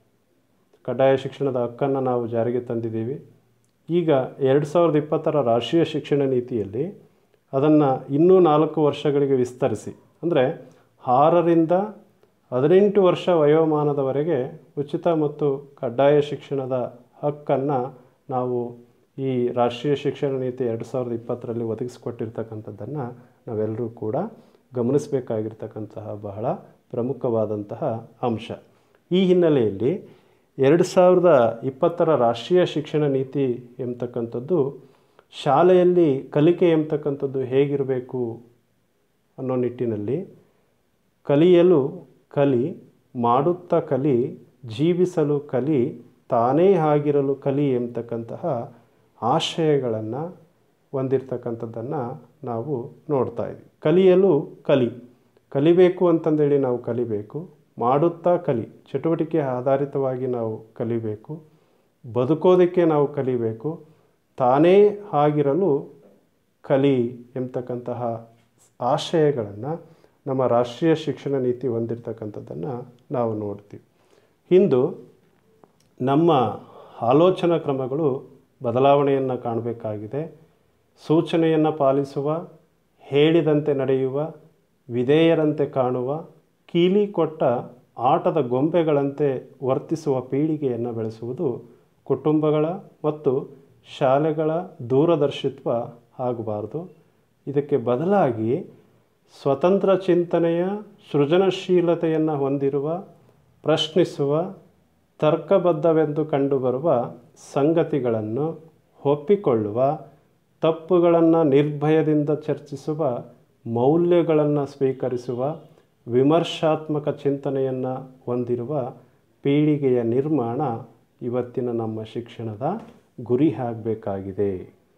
ಕಡ್ಡಾಯ ಶಿಕ್ಷಣದ ಹಕ್ಕನ್ನು ನಾವು ಜಾರಿಗೆ ತಂದಿದ್ದೀವಿ ಈಗ ಎರಡು ಸಾವಿರದ ಇಪ್ಪತ್ತರ ರಾಷ್ಟ್ರೀಯ ಶಿಕ್ಷಣ ನೀತಿಯಲ್ಲಿ ಅದನ್ನು ಇನ್ನೂ ನಾಲ್ಕು ವರ್ಷಗಳಿಗೆ ವಿಸ್ತರಿಸಿ ಅಂದರೆ ಆರರಿಂದ ಹದಿನೆಂಟು ವರ್ಷ ವಯೋಮಾನದವರೆಗೆ ಉಚಿತ ಮತ್ತು ಕಡ್ಡಾಯ ಶಿಕ್ಷಣದ ಹಕ್ಕನ್ನು ನಾವು ಈ ರಾಷ್ಟ್ರೀಯ ಶಿಕ್ಷಣ ನೀತಿ ಎರಡು ಸಾವಿರದ ಇಪ್ಪತ್ತರಲ್ಲಿ ಒದಗಿಸಿಕೊಟ್ಟಿರ್ತಕ್ಕಂಥದ್ದನ್ನು ನಾವೆಲ್ಲರೂ ಕೂಡ ಗಮನಿಸಬೇಕಾಗಿರ್ತಕ್ಕಂತಹ ಬಹಳ ಪ್ರಮುಖವಾದಂತಹ ಅಂಶ ಈ ಹಿನ್ನೆಲೆಯಲ್ಲಿ ಎರಡು ಸಾವಿರದ ಇಪ್ಪತ್ತರ ರಾಷ್ಟ್ರೀಯ ಶಿಕ್ಷಣ ನೀತಿ ಎಂಬತಕ್ಕಂಥದ್ದು ಶಾಲೆಯಲ್ಲಿ ಕಲಿಕೆ ಎಂಬತಕ್ಕಂಥದ್ದು ಹೇಗಿರಬೇಕು ಅನ್ನೋ ನಿಟ್ಟಿನಲ್ಲಿ ಕಲಿಯಲು ಕಲಿ ಮಾಡುತ್ತಾ ಕಲಿ ಜೀವಿಸಲು ಕಲಿ ತಾನೇ ಆಗಿರಲು ಕಲಿ ಎಂಬತಕ್ಕಂತಹ ಆಶಯಗಳನ್ನು ಹೊಂದಿರತಕ್ಕಂಥದ್ದನ್ನು ನಾವು ನೋಡ್ತಾ ಇದ್ವಿ ಕಲಿಯಲು ಕಲಿ ಕಲಿಬೇಕು ಅಂತಂದೇಳಿ ನಾವು ಕಲಿಬೇಕು ಮಾಡುತ್ತಾ ಕಲಿ ಚಟುವಟಿಕೆ ಆಧಾರಿತವಾಗಿ ನಾವು ಕಲಿಬೇಕು ಬದುಕೋದಕ್ಕೆ ನಾವು ಕಲಿಬೇಕು ತಾನೇ ಆಗಿರಲು ಕಲಿ ಎಂಬತಕ್ಕಂತಹ ಆಶಯಗಳನ್ನು ನಮ್ಮ ರಾಷ್ಟ್ರೀಯ ಶಿಕ್ಷಣ ನೀತಿ ಹೊಂದಿರತಕ್ಕಂಥದ್ದನ್ನು ನಾವು ನೋಡ್ತೀವಿ ಇಂದು ನಮ್ಮ ಆಲೋಚನಾ ಕ್ರಮಗಳು ಬದಲಾವಣೆಯನ್ನು ಕಾಣಬೇಕಾಗಿದೆ ಸೂಚನೆಯನ್ನು ಪಾಲಿಸುವ ಹೇಳಿದಂತೆ ನಡೆಯುವ ವಿಧೇಯರಂತೆ ಕಾಣುವ ಕೀಲಿ ಕೊಟ್ಟ ಆಟದ ಗೊಂಬೆಗಳಂತೆ ವರ್ತಿಸುವ ಪೀಳಿಗೆಯನ್ನು ಬೆಳೆಸುವುದು ಕುಟುಂಬಗಳ ಮತ್ತು ಶಾಲೆಗಳ ದೂರದರ್ಶಿತ್ವ ಆಗಬಾರ್ದು ಇದಕ್ಕೆ ಬದಲಾಗಿ ಸ್ವತಂತ್ರ ಚಿಂತನೆಯ ಸೃಜನಶೀಲತೆಯನ್ನು ಹೊಂದಿರುವ ಪ್ರಶ್ನಿಸುವ ತರ್ಕಬದ್ಧವೆಂದು ಕಂಡುಬರುವ ಸಂಗತಿಗಳನ್ನು ಒಪ್ಪಿಕೊಳ್ಳುವ ತಪ್ಪುಗಳನ್ನು ನಿರ್ಭಯದಿಂದ ಚರ್ಚಿಸುವ ಮೌಲ್ಯಗಳನ್ನು ಸ್ವೀಕರಿಸುವ ವಿಮರ್ಶಾತ್ಮಕ ಚಿಂತನೆಯನ್ನು ಹೊಂದಿರುವ ಪೀಳಿಗೆಯ ನಿರ್ಮಾಣ ಇವತ್ತಿನ ನಮ್ಮ ಶಿಕ್ಷಣದ ಗುರಿ ಆಗಬೇಕಾಗಿದೆ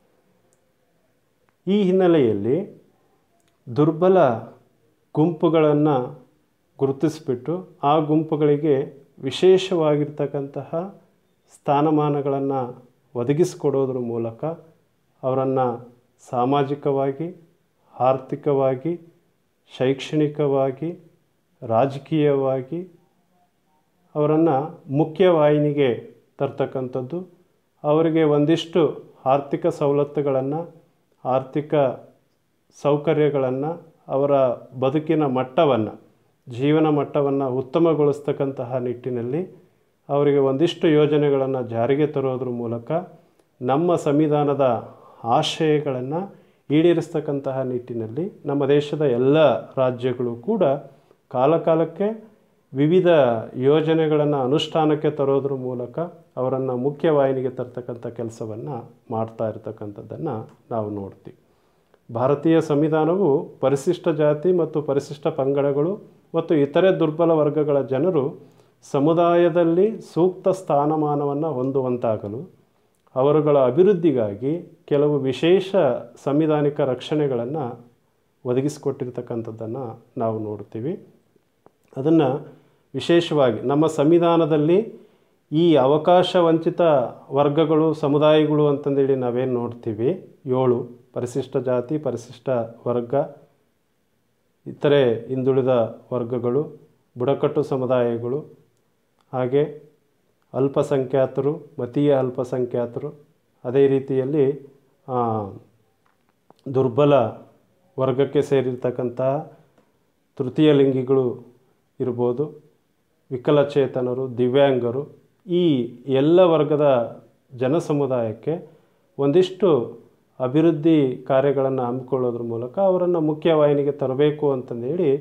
ಈ ಹಿನ್ನೆಲೆಯಲ್ಲಿ ದುರ್ಬಲ ಗುಂಪುಗಳನ್ನು ಗುರುತಿಸಿಬಿಟ್ಟು ಆ ಗುಂಪುಗಳಿಗೆ ವಿಶೇಷವಾಗಿರ್ತಕ್ಕಂತಹ ಸ್ಥಾನಮಾನಗಳನ್ನು ಒದಗಿಸಿಕೊಡೋದ್ರ ಮೂಲಕ ಅವರನ್ನು ಸಾಮಾಜಿಕವಾಗಿ ಆರ್ಥಿಕವಾಗಿ ಶೈಕ್ಷಣಿಕವಾಗಿ ರಾಜಕೀಯವಾಗಿ ಅವರನ್ನು ಮುಖ್ಯವಾಹಿನಿಗೆ ತರ್ತಕ್ಕಂಥದ್ದು ಅವರಿಗೆ ಒಂದಿಷ್ಟು ಆರ್ಥಿಕ ಸವಲತ್ತುಗಳನ್ನು ಆರ್ಥಿಕ ಸೌಕರ್ಯಗಳನ್ನು ಅವರ ಬದುಕಿನ ಮಟ್ಟವನ್ನು ಜೀವನ ಮಟ್ಟವನ್ನು ಉತ್ತಮಗೊಳಿಸ್ತಕ್ಕಂತಹ ನಿಟ್ಟಿನಲ್ಲಿ ಅವರಿಗೆ ಒಂದಿಷ್ಟು ಯೋಜನೆಗಳನ್ನು ಜಾರಿಗೆ ತರೋದ್ರ ಮೂಲಕ ನಮ್ಮ ಸಂವಿಧಾನದ ಆಶಯಗಳನ್ನು ಈಡೇರಿಸ್ತಕ್ಕಂತಹ ನಿಟ್ಟಿನಲ್ಲಿ ನಮ್ಮ ದೇಶದ ಎಲ್ಲ ರಾಜ್ಯಗಳು ಕೂಡ ಕಾಲಕಾಲಕ್ಕೆ ವಿವಿಧ ಯೋಜನೆಗಳನ್ನು ಅನುಷ್ಠಾನಕ್ಕೆ ತರೋದ್ರ ಮೂಲಕ ಅವರನ್ನು ಮುಖ್ಯವಾಹಿನಿಗೆ ತರ್ತಕ್ಕಂಥ ಕೆಲಸವನ್ನು ಮಾಡ್ತಾ ಇರತಕ್ಕಂಥದ್ದನ್ನು ನಾವು ನೋಡ್ತೀವಿ ಭಾರತೀಯ ಸಂವಿಧಾನವು ಪರಿಶಿಷ್ಟ ಜಾತಿ ಮತ್ತು ಪರಿಶಿಷ್ಟ ಪಂಗಡಗಳು ಮತ್ತು ಇತರೆ ದುರ್ಬಲ ವರ್ಗಗಳ ಜನರು ಸಮುದಾಯದಲ್ಲಿ ಸೂಕ್ತ ಸ್ಥಾನಮಾನವನ್ನು ಹೊಂದುವಂತಾಗಲು ಅವರುಗಳ ಅಭಿವೃದ್ಧಿಗಾಗಿ ಕೆಲವು ವಿಶೇಷ ಸಂವಿಧಾನಿಕ ರಕ್ಷಣೆಗಳನ್ನು ಒದಗಿಸಿಕೊಟ್ಟಿರ್ತಕ್ಕಂಥದ್ದನ್ನು ನಾವು ನೋಡ್ತೀವಿ ಅದನ್ನು ವಿಶೇಷವಾಗಿ ನಮ್ಮ ಸಂವಿಧಾನದಲ್ಲಿ ಈ ಅವಕಾಶ ವಂಚಿತ ವರ್ಗಗಳು ಸಮುದಾಯಗಳು ಅಂತಂದೇಳಿ ನಾವೇನು ನೋಡ್ತೀವಿ ಏಳು ಪರಿಶಿಷ್ಟ ಜಾತಿ ಪರಿಶಿಷ್ಟ ವರ್ಗ ಇತರೆ ಹಿಂದುಳಿದ ವರ್ಗಗಳು ಬುಡಕಟ್ಟು ಸಮುದಾಯಗಳು ಹಾಗೆ ಅಲ್ಪಸಂಖ್ಯಾತರು ಮತೀಯ ಅಲ್ಪಸಂಖ್ಯಾತರು ಅದೇ ರೀತಿಯಲ್ಲಿ ದುರ್ಬಲ ವರ್ಗಕ್ಕೆ ಸೇರಿರ್ತಕ್ಕಂತಹ ತೃತೀಯ ಲಿಂಗಿಗಳು ಇರ್ಬೋದು ವಿಕಲಚೇತನರು ದಿವ್ಯಾಂಗರು ಈ ಎಲ್ಲ ವರ್ಗದ ಜನ ಸಮುದಾಯಕ್ಕೆ ಒಂದಿಷ್ಟು ಅಭಿವೃದ್ಧಿ ಕಾರ್ಯಗಳನ್ನು ಹಮ್ಮಿಕೊಳ್ಳೋದ್ರ ಮೂಲಕ ಅವರನ್ನು ಮುಖ್ಯವಾಹಿನಿಗೆ ತರಬೇಕು ಅಂತಂದೇಳಿ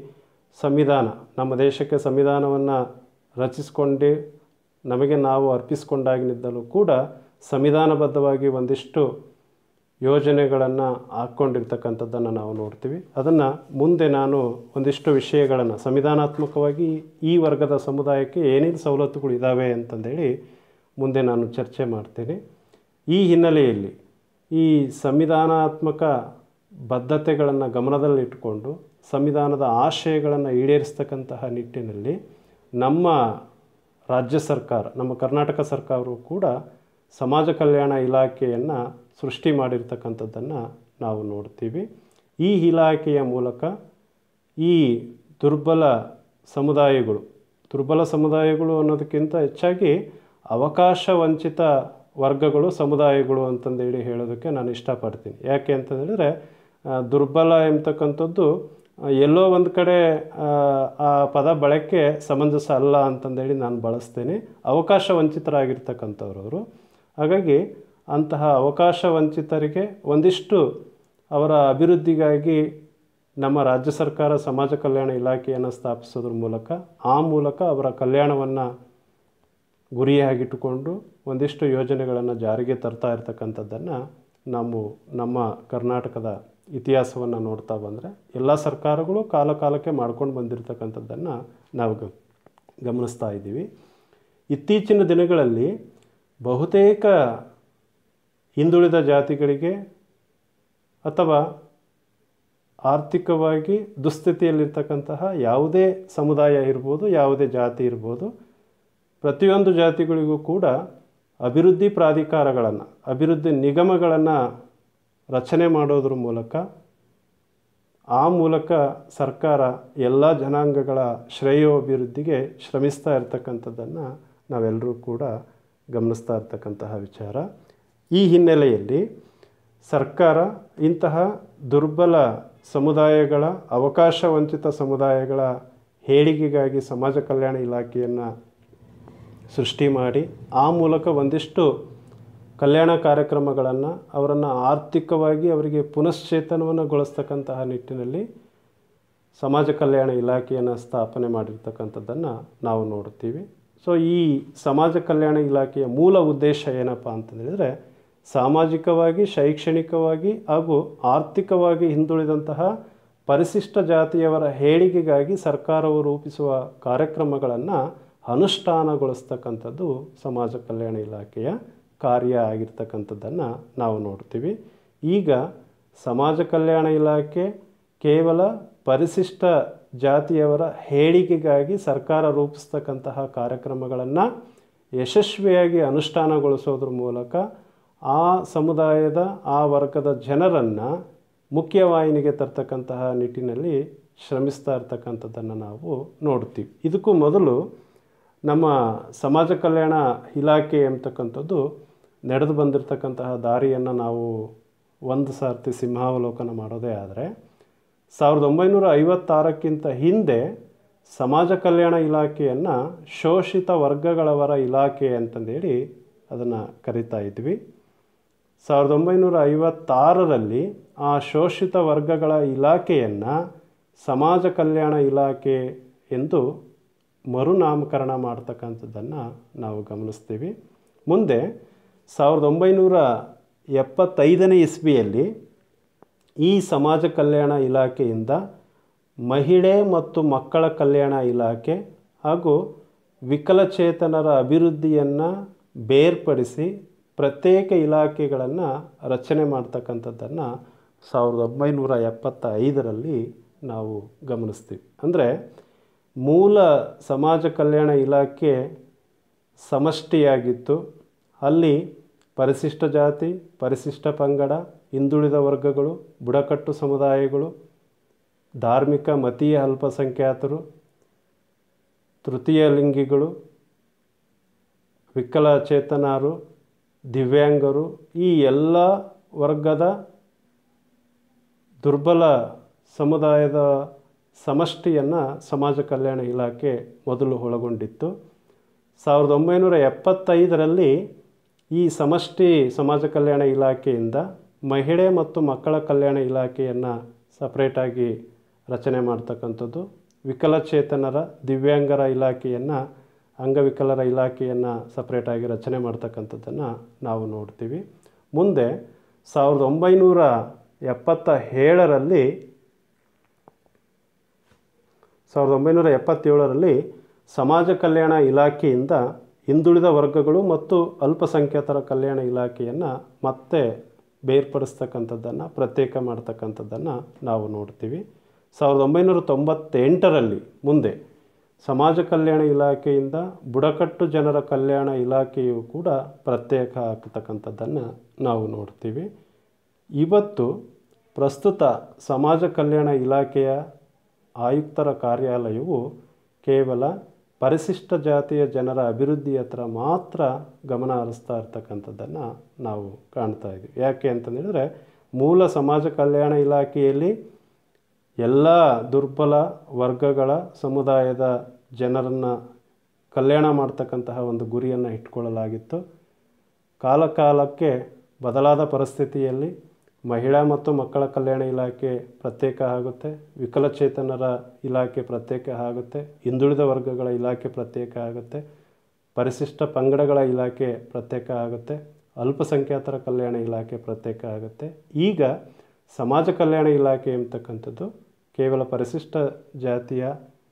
ಸಂವಿಧಾನ ನಮ್ಮ ದೇಶಕ್ಕೆ ಸಂವಿಧಾನವನ್ನು ರಚಿಸಿಕೊಂಡು ನಮಗೆ ನಾವು ಅರ್ಪಿಸಿಕೊಂಡಾಗಿನಿದ್ದಲೂ ಕೂಡ ಸಂವಿಧಾನಬದ್ಧವಾಗಿ ಒಂದಿಷ್ಟು ಯೋಜನೆಗಳನ್ನು ಹಾಕ್ಕೊಂಡಿರ್ತಕ್ಕಂಥದ್ದನ್ನು ನಾವು ನೋಡ್ತೀವಿ ಅದನ್ನು ಮುಂದೆ ನಾನು ಒಂದಿಷ್ಟು ವಿಷಯಗಳನ್ನು ಸಂವಿಧಾನಾತ್ಮಕವಾಗಿ ಈ ವರ್ಗದ ಸಮುದಾಯಕ್ಕೆ ಏನೇನು ಸವಲತ್ತುಗಳು ಇದ್ದಾವೆ ಅಂತಂದೇಳಿ ಮುಂದೆ ನಾನು ಚರ್ಚೆ ಮಾಡ್ತೀನಿ ಈ ಹಿನ್ನೆಲೆಯಲ್ಲಿ ಈ ಸಂವಿಧಾನಾತ್ಮಕ ಬದ್ಧತೆಗಳನ್ನು ಗಮನದಲ್ಲಿಟ್ಟುಕೊಂಡು ಸಂವಿಧಾನದ ಆಶಯಗಳನ್ನು ಈಡೇರಿಸ್ತಕ್ಕಂತಹ ನಿಟ್ಟಿನಲ್ಲಿ ನಮ್ಮ ರಾಜ್ಯ ಸರ್ಕಾರ ನಮ್ಮ ಕರ್ನಾಟಕ ಸರ್ಕಾರವು ಕೂಡ ಸಮಾಜ ಕಲ್ಯಾಣ ಇಲಾಖೆಯನ್ನು ಸೃಷ್ಟಿ ಮಾಡಿರ್ತಕ್ಕಂಥದ್ದನ್ನು ನಾವು ನೋಡ್ತೀವಿ ಈ ಇಲಾಖೆಯ ಮೂಲಕ ಈ ದುರ್ಬಲ ಸಮುದಾಯಗಳು ದುರ್ಬಲ ಸಮುದಾಯಗಳು ಅನ್ನೋದಕ್ಕಿಂತ ಹೆಚ್ಚಾಗಿ ಅವಕಾಶ ವಂಚಿತ ವರ್ಗಗಳು ಸಮುದಾಯಗಳು ಅಂತಂದೇಳಿ ಹೇಳೋದಕ್ಕೆ ನಾನು ಇಷ್ಟಪಡ್ತೀನಿ ಯಾಕೆ ಅಂತ ಹೇಳಿದ್ರೆ ಆ, ದುರ್ಬಲ ಎಂಬತಕ್ಕಂಥದ್ದು ಆ, ಎಲ್ಲೋ ಒಂದು ಕಡೆ ಆ, ಆ ಪದ ಬಳಕೆ ಸಮಂಜಸ ಅಲ್ಲ ಅಂತಂದೇಳಿ ನಾನು ಬಳಸ್ತೀನಿ ಅವಕಾಶ ವಂಚಿತರಾಗಿರ್ತಕ್ಕಂಥವ್ರು ಅವರು ಹಾಗಾಗಿ ಅಂತಹ ಅವಕಾಶ ವಂಚಿತರಿಗೆ ಒಂದಿಷ್ಟು ಅವರ ಅಭಿವೃದ್ಧಿಗಾಗಿ ನಮ್ಮ ರಾಜ್ಯ ಸರ್ಕಾರ ಸಮಾಜ ಕಲ್ಯಾಣ ಇಲಾಖೆಯನ್ನು ಸ್ಥಾಪಿಸೋದ್ರ ಮೂಲಕ ಆ ಮೂಲಕ ಅವರ ಕಲ್ಯಾಣವನ್ನು ಗುರಿಯಾಗಿಟ್ಟುಕೊಂಡು ಒಂದಿಷ್ಟು ಯೋಜನೆಗಳನ್ನು ಜಾರಿಗೆ ತರ್ತಾ ಇರ್ತಕ್ಕಂಥದ್ದನ್ನು ನಾವು ನಮ್ಮ ಕರ್ನಾಟಕದ ಇತಿಹಾಸವನ್ನು ನೋಡ್ತಾ ಬಂದರೆ ಎಲ್ಲ ಸರ್ಕಾರಗಳು ಕಾಲ ಕಾಲಕ್ಕೆ ಮಾಡ್ಕೊಂಡು ಬಂದಿರತಕ್ಕಂಥದ್ದನ್ನು ನಾವು ಗ ಗಮನಿಸ್ತಾ ಇದ್ದೀವಿ ಇತ್ತೀಚಿನ ದಿನಗಳಲ್ಲಿ ಬಹುತೇಕ ಹಿಂದುಳಿದ ಜಾತಿಗಳಿಗೆ ಅಥವಾ ಆರ್ಥಿಕವಾಗಿ ದುಸ್ಥಿತಿಯಲ್ಲಿರ್ತಕ್ಕಂತಹ ಯಾವುದೇ ಸಮುದಾಯ ಇರ್ಬೋದು ಯಾವುದೇ ಜಾತಿ ಇರ್ಬೋದು ಪ್ರತಿಯೊಂದು ಜಾತಿಗಳಿಗೂ ಕೂಡ ಅಭಿವೃದ್ಧಿ ಪ್ರಾಧಿಕಾರಗಳನ್ನು ಅಭಿವೃದ್ಧಿ ನಿಗಮಗಳನ್ನು ರಚನೆ ಮಾಡೋದ್ರ ಮೂಲಕ ಆ ಮೂಲಕ ಸರ್ಕಾರ ಎಲ್ಲ ಜನಾಂಗಗಳ ಶ್ರೇಯೋಭಿವೃದ್ಧಿಗೆ ಶ್ರಮಿಸ್ತಾ ಇರ್ತಕ್ಕಂಥದ್ದನ್ನು ನಾವೆಲ್ಲರೂ ಕೂಡ ಗಮನಿಸ್ತಾ ಇರ್ತಕ್ಕಂತಹ ವಿಚಾರ ಈ ಹಿನ್ನೆಲೆಯಲ್ಲಿ ಸರ್ಕಾರ ಇಂತಹ ದುರ್ಬಲ ಸಮುದಾಯಗಳ ಅವಕಾಶ ವಂಚಿತ ಸಮುದಾಯಗಳ ಏಳಿಗೆಗಾಗಿ ಸಮಾಜ ಕಲ್ಯಾಣ ಇಲಾಖೆಯನ್ನು ಸೃಷ್ಟಿ ಮಾಡಿ ಆ ಮೂಲಕ ಒಂದಿಷ್ಟು ಕಲ್ಯಾಣ ಕಾರ್ಯಕ್ರಮಗಳನ್ನು ಅವರನ್ನು ಆರ್ಥಿಕವಾಗಿ ಅವರಿಗೆ ಪುನಶ್ಚೇತನವನ್ನುಗೊಳಿಸ್ತಕ್ಕಂತಹ ನಿಟ್ಟಿನಲ್ಲಿ ಸಮಾಜ ಕಲ್ಯಾಣ ಇಲಾಖೆಯನ್ನು ಸ್ಥಾಪನೆ ಮಾಡಿರ್ತಕ್ಕಂಥದ್ದನ್ನು ನಾವು ನೋಡ್ತೀವಿ ಸೊ ಈ ಸಮಾಜ ಕಲ್ಯಾಣ ಇಲಾಖೆಯ ಮೂಲ ಉದ್ದೇಶ ಏನಪ್ಪ ಅಂತಂದೇಳಿದರೆ ಸಾಮಾಜಿಕವಾಗಿ ಶೈಕ್ಷಣಿಕವಾಗಿ ಹಾಗೂ ಆರ್ಥಿಕವಾಗಿ ಹಿಂದುಳಿದಂತಹ ಪರಿಶಿಷ್ಟ ಜಾತಿಯವರ ಏಳಿಗೆಗಾಗಿ ಸರ್ಕಾರವು ರೂಪಿಸುವ ಕಾರ್ಯಕ್ರಮಗಳನ್ನು ಅನುಷ್ಠಾನಗೊಳಿಸ್ತಕ್ಕಂಥದ್ದು ಸಮಾಜ ಕಲ್ಯಾಣ ಇಲಾಖೆಯ ಕಾರ್ಯ ಆಗಿರ್ತಕ್ಕಂಥದ್ದನ್ನು ನಾವು ನೋಡ್ತೀವಿ ಈಗ ಸಮಾಜ ಕಲ್ಯಾಣ ಇಲಾಖೆ ಕೇವಲ ಪರಿಶಿಷ್ಟ ಜಾತಿಯವರ ಏಳಿಗೆಗಾಗಿ ಸರ್ಕಾರ ರೂಪಿಸ್ತಕ್ಕಂತಹ ಕಾರ್ಯಕ್ರಮಗಳನ್ನು ಯಶಸ್ವಿಯಾಗಿ ಅನುಷ್ಠಾನಗೊಳಿಸೋದ್ರ ಮೂಲಕ ಆ ಸಮುದಾಯದ ಆ ವರ್ಗದ ಜನರನ್ನು ಮುಖ್ಯವಾಹಿನಿಗೆ ತರ್ತಕ್ಕಂತಹ ನಿಟ್ಟಿನಲ್ಲಿ ಶ್ರಮಿಸ್ತಾ ಇರ್ತಕ್ಕಂಥದ್ದನ್ನು ನಾವು ನೋಡ್ತೀವಿ ಇದಕ್ಕೂ ಮೊದಲು ನಮ್ಮ ಸಮಾಜ ಕಲ್ಯಾಣ ಇಲಾಖೆ ಎಂಬತಕ್ಕಂಥದ್ದು ನಡೆದು ಬಂದಿರತಕ್ಕಂತಹ ದಾರಿಯನ್ನು ನಾವು ಒಂದು ಸಾರ್ತಿ ಸಿಂಹಾವಲೋಕನ ಮಾಡೋದೇ ಆದರೆ ಸಾವಿರದ ಒಂಬೈನೂರ ಐವತ್ತಾರಕ್ಕಿಂತ ಹಿಂದೆ ಸಮಾಜ ಕಲ್ಯಾಣ ಇಲಾಖೆಯನ್ನು ಶೋಷಿತ ವರ್ಗಗಳವರ ಇಲಾಖೆ ಅಂತಂದೇಳಿ ಅದನ್ನು ಕರಿತಾ ಇದ್ವಿ ಸಾವಿರದ ಒಂಬೈನೂರ ಐವತ್ತಾರರಲ್ಲಿ ಆ ಶೋಷಿತ ವರ್ಗಗಳ ಇಲಾಖೆಯನ್ನು ಸಮಾಜ ಕಲ್ಯಾಣ ಇಲಾಖೆ ಎಂದು ಮರುನಾಮಕರಣ ಮಾಡ್ತಕ್ಕಂಥದ್ದನ್ನು ನಾವು ಗಮನಿಸ್ತೀವಿ ಮುಂದೆ ಸಾವಿರದ ಒಂಬೈನೂರ ಎಪ್ಪತ್ತೈದನೇ ಇಸ್ವಿಯಲ್ಲಿ ಈ ಸಮಾಜ ಕಲ್ಯಾಣ ಇಲಾಖೆಯಿಂದ ಮಹಿಳೆ ಮತ್ತು ಮಕ್ಕಳ ಕಲ್ಯಾಣ ಇಲಾಖೆ ಹಾಗೂ ವಿಕಲಚೇತನರ ಅಭಿವೃದ್ಧಿಯನ್ನು ಬೇರ್ಪಡಿಸಿ ಪ್ರತ್ಯೇಕ ಇಲಾಖೆಗಳನ್ನು ರಚನೆ ಮಾಡ್ತಕ್ಕಂಥದ್ದನ್ನು ಸಾವಿರದ ಒಂಬೈನೂರ ಎಪ್ಪತ್ತ ಐದರಲ್ಲಿ ನಾವು ಗಮನಿಸ್ತೀವಿ ಅಂದರೆ ಮೂಲ ಸಮಾಜ ಕಲ್ಯಾಣ ಇಲಾಖೆ ಸಮಷ್ಟಿಯಾಗಿತ್ತು ಅಲ್ಲಿ ಪರಿಶಿಷ್ಟ ಜಾತಿ ಪರಿಶಿಷ್ಟ ಪಂಗಡ ಹಿಂದುಳಿದ ವರ್ಗಗಳು ಬುಡಕಟ್ಟು ಸಮುದಾಯಗಳು ಧಾರ್ಮಿಕ ಮತೀಯ ಅಲ್ಪಸಂಖ್ಯಾತರು ತೃತೀಯ ಲಿಂಗಿಗಳು ವಿಕಲಚೇತನರು ದಿವ್ಯಾಂಗರು ಈ ಎಲ್ಲ ವರ್ಗದ ದುರ್ಬಲ ಸಮುದಾಯದ ಸಮಷ್ಟಿಯನ್ನು ಸಮಾಜ ಕಲ್ಯಾಣ ಇಲಾಖೆ ಮೊದಲು ಒಳಗೊಂಡಿತ್ತು ಸಾವಿರದ ಒಂಬೈನೂರ ಎಪ್ಪತ್ತೈದರಲ್ಲಿ ಈ ಸಮಷ್ಟಿ ಸಮಾಜ ಕಲ್ಯಾಣ ಇಲಾಖೆಯಿಂದ ಮಹಿಳೆ ಮತ್ತು ಮಕ್ಕಳ ಕಲ್ಯಾಣ ಇಲಾಖೆಯನ್ನು ಸಪ್ರೇಟಾಗಿ ರಚನೆ ಮಾಡ್ತಕ್ಕಂಥದ್ದು ವಿಕಲಚೇತನರ ದಿವ್ಯಾಂಗರ ಇಲಾಖೆಯನ್ನು ಅಂಗವಿಕಲರ ಇಲಾಖೆಯನ್ನು ಸಪ್ರೇಟಾಗಿ ರಚನೆ ಮಾಡ್ತಕ್ಕಂಥದ್ದನ್ನು ನಾವು ನೋಡ್ತೀವಿ ಮುಂದೆ ಸಾವಿರದ ಒಂಬೈನೂರ ಎಪ್ಪತ್ತ ಏಳರಲ್ಲಿ ಸಾವಿರದ ಒಂಬೈನೂರ ಎಪ್ಪತ್ತೇಳರಲ್ಲಿ ಸಮಾಜ ಕಲ್ಯಾಣ ಇಲಾಖೆಯಿಂದ ಹಿಂದುಳಿದ ವರ್ಗಗಳು ಮತ್ತು ಅಲ್ಪಸಂಖ್ಯಾತರ ಕಲ್ಯಾಣ ಇಲಾಖೆಯನ್ನು ಮತ್ತೆ ಬೇರ್ಪಡಿಸ್ತಕ್ಕಂಥದ್ದನ್ನು ಪ್ರತ್ಯೇಕ ಮಾಡ್ತಕ್ಕಂಥದ್ದನ್ನು ನಾವು ನೋಡ್ತೀವಿ ಸಾವಿರದ ಒಂಬೈನೂರ ತೊಂಬತ್ತೆಂಟರಲ್ಲಿ ಮುಂದೆ ಸಮಾಜ ಕಲ್ಯಾಣ ಇಲಾಖೆಯಿಂದ ಬುಡಕಟ್ಟು ಜನರ ಕಲ್ಯಾಣ ಇಲಾಖೆಯು ಕೂಡ ಪ್ರತ್ಯೇಕ ಆಗ್ತಕ್ಕಂಥದ್ದನ್ನು ನಾವು ನೋಡ್ತೀವಿ ಇವತ್ತು ಪ್ರಸ್ತುತ ಸಮಾಜ ಕಲ್ಯಾಣ ಇಲಾಖೆಯ ಆಯುಕ್ತರ ಕಾರ್ಯಾಲಯವು ಕೇವಲ ಪರಿಶಿಷ್ಟ ಜಾತಿಯ ಜನರ ಅಭಿವೃದ್ಧಿ ಹತ್ರ ಮಾತ್ರ ಗಮನ ಹರಿಸ್ತಾ ಇರ್ತಕ್ಕಂಥದ್ದನ್ನು ನಾವು ಕಾಣ್ತಾ ಇದ್ದೀವಿ ಯಾಕೆ ಅಂತಂದೇಳಿದ್ರೆ ಮೂಲ ಸಮಾಜ ಕಲ್ಯಾಣ ಇಲಾಖೆಯಲ್ಲಿ ಎಲ್ಲ ದುರ್ಬಲ ವರ್ಗಗಳ ಸಮುದಾಯದ ಜನರನ್ನು ಕಲ್ಯಾಣ ಮಾಡ್ತಕ್ಕಂತಹ ಒಂದು ಗುರಿಯನ್ನು ಇಟ್ಕೊಳ್ಳಲಾಗಿತ್ತು ಕಾಲಕಾಲಕ್ಕೆ ಬದಲಾದ ಪರಿಸ್ಥಿತಿಯಲ್ಲಿ ಮಹಿಳಾ ಮತ್ತು ಮಕ್ಕಳ ಕಲ್ಯಾಣ ಇಲಾಖೆ ಪ್ರತ್ಯೇಕ ಆಗುತ್ತೆ ವಿಕಲಚೇತನರ ಇಲಾಖೆ ಪ್ರತ್ಯೇಕ ಆಗುತ್ತೆ ಹಿಂದುಳಿದ ವರ್ಗಗಳ ಇಲಾಖೆ ಪ್ರತ್ಯೇಕ ಆಗುತ್ತೆ ಪರಿಶಿಷ್ಟ ಪಂಗಡಗಳ ಇಲಾಖೆ ಪ್ರತ್ಯೇಕ ಆಗುತ್ತೆ ಅಲ್ಪಸಂಖ್ಯಾತರ ಕಲ್ಯಾಣ ಇಲಾಖೆ ಪ್ರತ್ಯೇಕ ಆಗುತ್ತೆ ಈಗ ಸಮಾಜ ಕಲ್ಯಾಣ ಇಲಾಖೆ ಎಂಬತಕ್ಕಂಥದ್ದು ಕೇವಲ ಪರಿಶಿಷ್ಟ ಜಾತಿಯ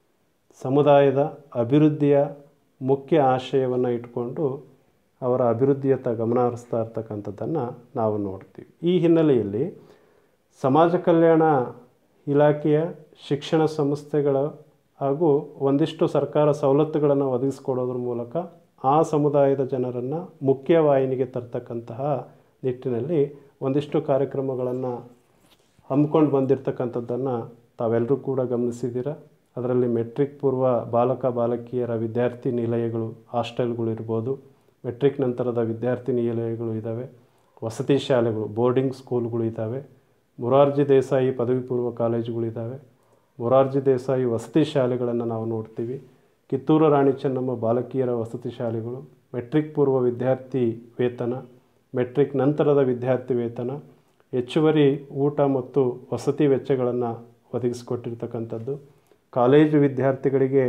ಸಮುದಾಯದ ಅಭಿವೃದ್ಧಿಯ ಮುಖ್ಯ ಆಶಯವನ್ನು ಇಟ್ಕೊಂಡು ಅವರ ಅಭಿವೃದ್ಧಿಯತ್ತ ಗಮನ ಹರಿಸ್ತಾ ಇರ್ತಕ್ಕಂಥದ್ದನ್ನು ನಾವು ನೋಡ್ತೀವಿ ಈ ಹಿನ್ನೆಲೆಯಲ್ಲಿ ಸಮಾಜ ಕಲ್ಯಾಣ ಇಲಾಖೆಯ ಶಿಕ್ಷಣ ಸಂಸ್ಥೆಗಳ ಹಾಗೂ ಒಂದಿಷ್ಟು ಸರ್ಕಾರ ಸವಲತ್ತುಗಳನ್ನು ಒದಗಿಸ್ಕೊಡೋದ್ರ ಮೂಲಕ ಆ ಸಮುದಾಯದ ಜನರನ್ನು ಮುಖ್ಯವಾಹಿನಿಗೆ ತರ್ತಕ್ಕಂತಹ ನಿಟ್ಟಿನಲ್ಲಿ ಒಂದಿಷ್ಟು ಕಾರ್ಯಕ್ರಮಗಳನ್ನು ಹಮ್ಮಿಕೊಂಡು ಬಂದಿರತಕ್ಕಂಥದ್ದನ್ನು ತಾವೆಲ್ಲರೂ ಕೂಡ ಗಮನಿಸಿದ್ದೀರ ಅದರಲ್ಲಿ ಮೆಟ್ರಿಕ್ ಪೂರ್ವ ಬಾಲಕ ಬಾಲಕಿಯರ ವಿದ್ಯಾರ್ಥಿ ನಿಲಯಗಳು ಹಾಸ್ಟೆಲ್ಗಳು ಇರ್ಬೋದು ಮೆಟ್ರಿಕ್ ನಂತರದ ವಿದ್ಯಾರ್ಥಿ ನಿಲಯಗಳು ಇದ್ದಾವೆ ವಸತಿ ಶಾಲೆಗಳು ಬೋರ್ಡಿಂಗ್ ಸ್ಕೂಲ್ಗಳು ಇದ್ದಾವೆ ಮೊರಾರ್ಜಿ ದೇಸಾಯಿ ಪದವಿ ಪೂರ್ವ ಕಾಲೇಜುಗಳಿದ್ದಾವೆ ಮೊರಾರ್ಜಿ ದೇಸಾಯಿ ವಸತಿ ಶಾಲೆಗಳನ್ನು ನಾವು ನೋಡ್ತೀವಿ ಕಿತ್ತೂರು ರಾಣಿ ಚೆನ್ನಮ್ಮ ಬಾಲಕಿಯರ ವಸತಿ ಶಾಲೆಗಳು ಮೆಟ್ರಿಕ್ ಪೂರ್ವ ವಿದ್ಯಾರ್ಥಿ ವೇತನ ಮೆಟ್ರಿಕ್ ನಂತರದ ವಿದ್ಯಾರ್ಥಿ ವೇತನ ಹೆಚ್ಚುವರಿ ಊಟ ಮತ್ತು ವಸತಿ ವೆಚ್ಚಗಳನ್ನು ಒದಗಿಸಿಕೊಟ್ಟಿರ್ತಕ್ಕಂಥದ್ದು ಕಾಲೇಜು ವಿದ್ಯಾರ್ಥಿಗಳಿಗೆ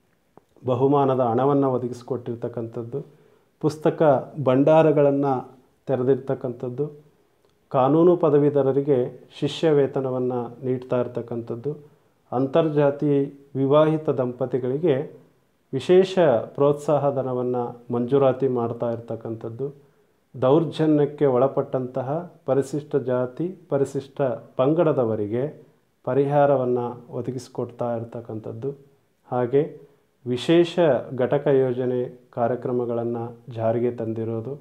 ಬಹುಮಾನದ ಹಣವನ್ನು ಒದಗಿಸಿಕೊಟ್ಟಿರ್ತಕ್ಕಂಥದ್ದು ಪುಸ್ತಕ ಭಂಡಾರಗಳನ್ನು ತೆರೆದಿರ್ತಕ್ಕಂಥದ್ದು ಕಾನೂನು ಪದವೀಧರರಿಗೆ ಶಿಷ್ಯ ವೇತನವನ್ನು ನೀಡ್ತಾ ಇರ್ತಕ್ಕಂಥದ್ದು ಅಂತರ್ಜಾತಿ ವಿವಾಹಿತ ದಂಪತಿಗಳಿಗೆ ವಿಶೇಷ ಪ್ರೋತ್ಸಾಹ ಧನವನ್ನು ಮಂಜೂರಾತಿ ಮಾಡ್ತಾ ಇರ್ತಕ್ಕಂಥದ್ದು ದೌರ್ಜನ್ಯಕ್ಕೆ ಒಳಪಟ್ಟಂತಹ ಪರಿಶಿಷ್ಟ ಜಾತಿ ಪರಿಶಿಷ್ಟ ಪಂಗಡದವರಿಗೆ ಪರಿಹಾರವನ್ನು ಒದಗಿಸಿಕೊಡ್ತಾ ಇರ್ತಕ್ಕಂಥದ್ದು ಹಾಗೆ ವಿಶೇಷ ಘಟಕ ಯೋಜನೆ ಕಾರ್ಯಕ್ರಮಗಳನ್ನು ಜಾರಿಗೆ ತಂದಿರೋದು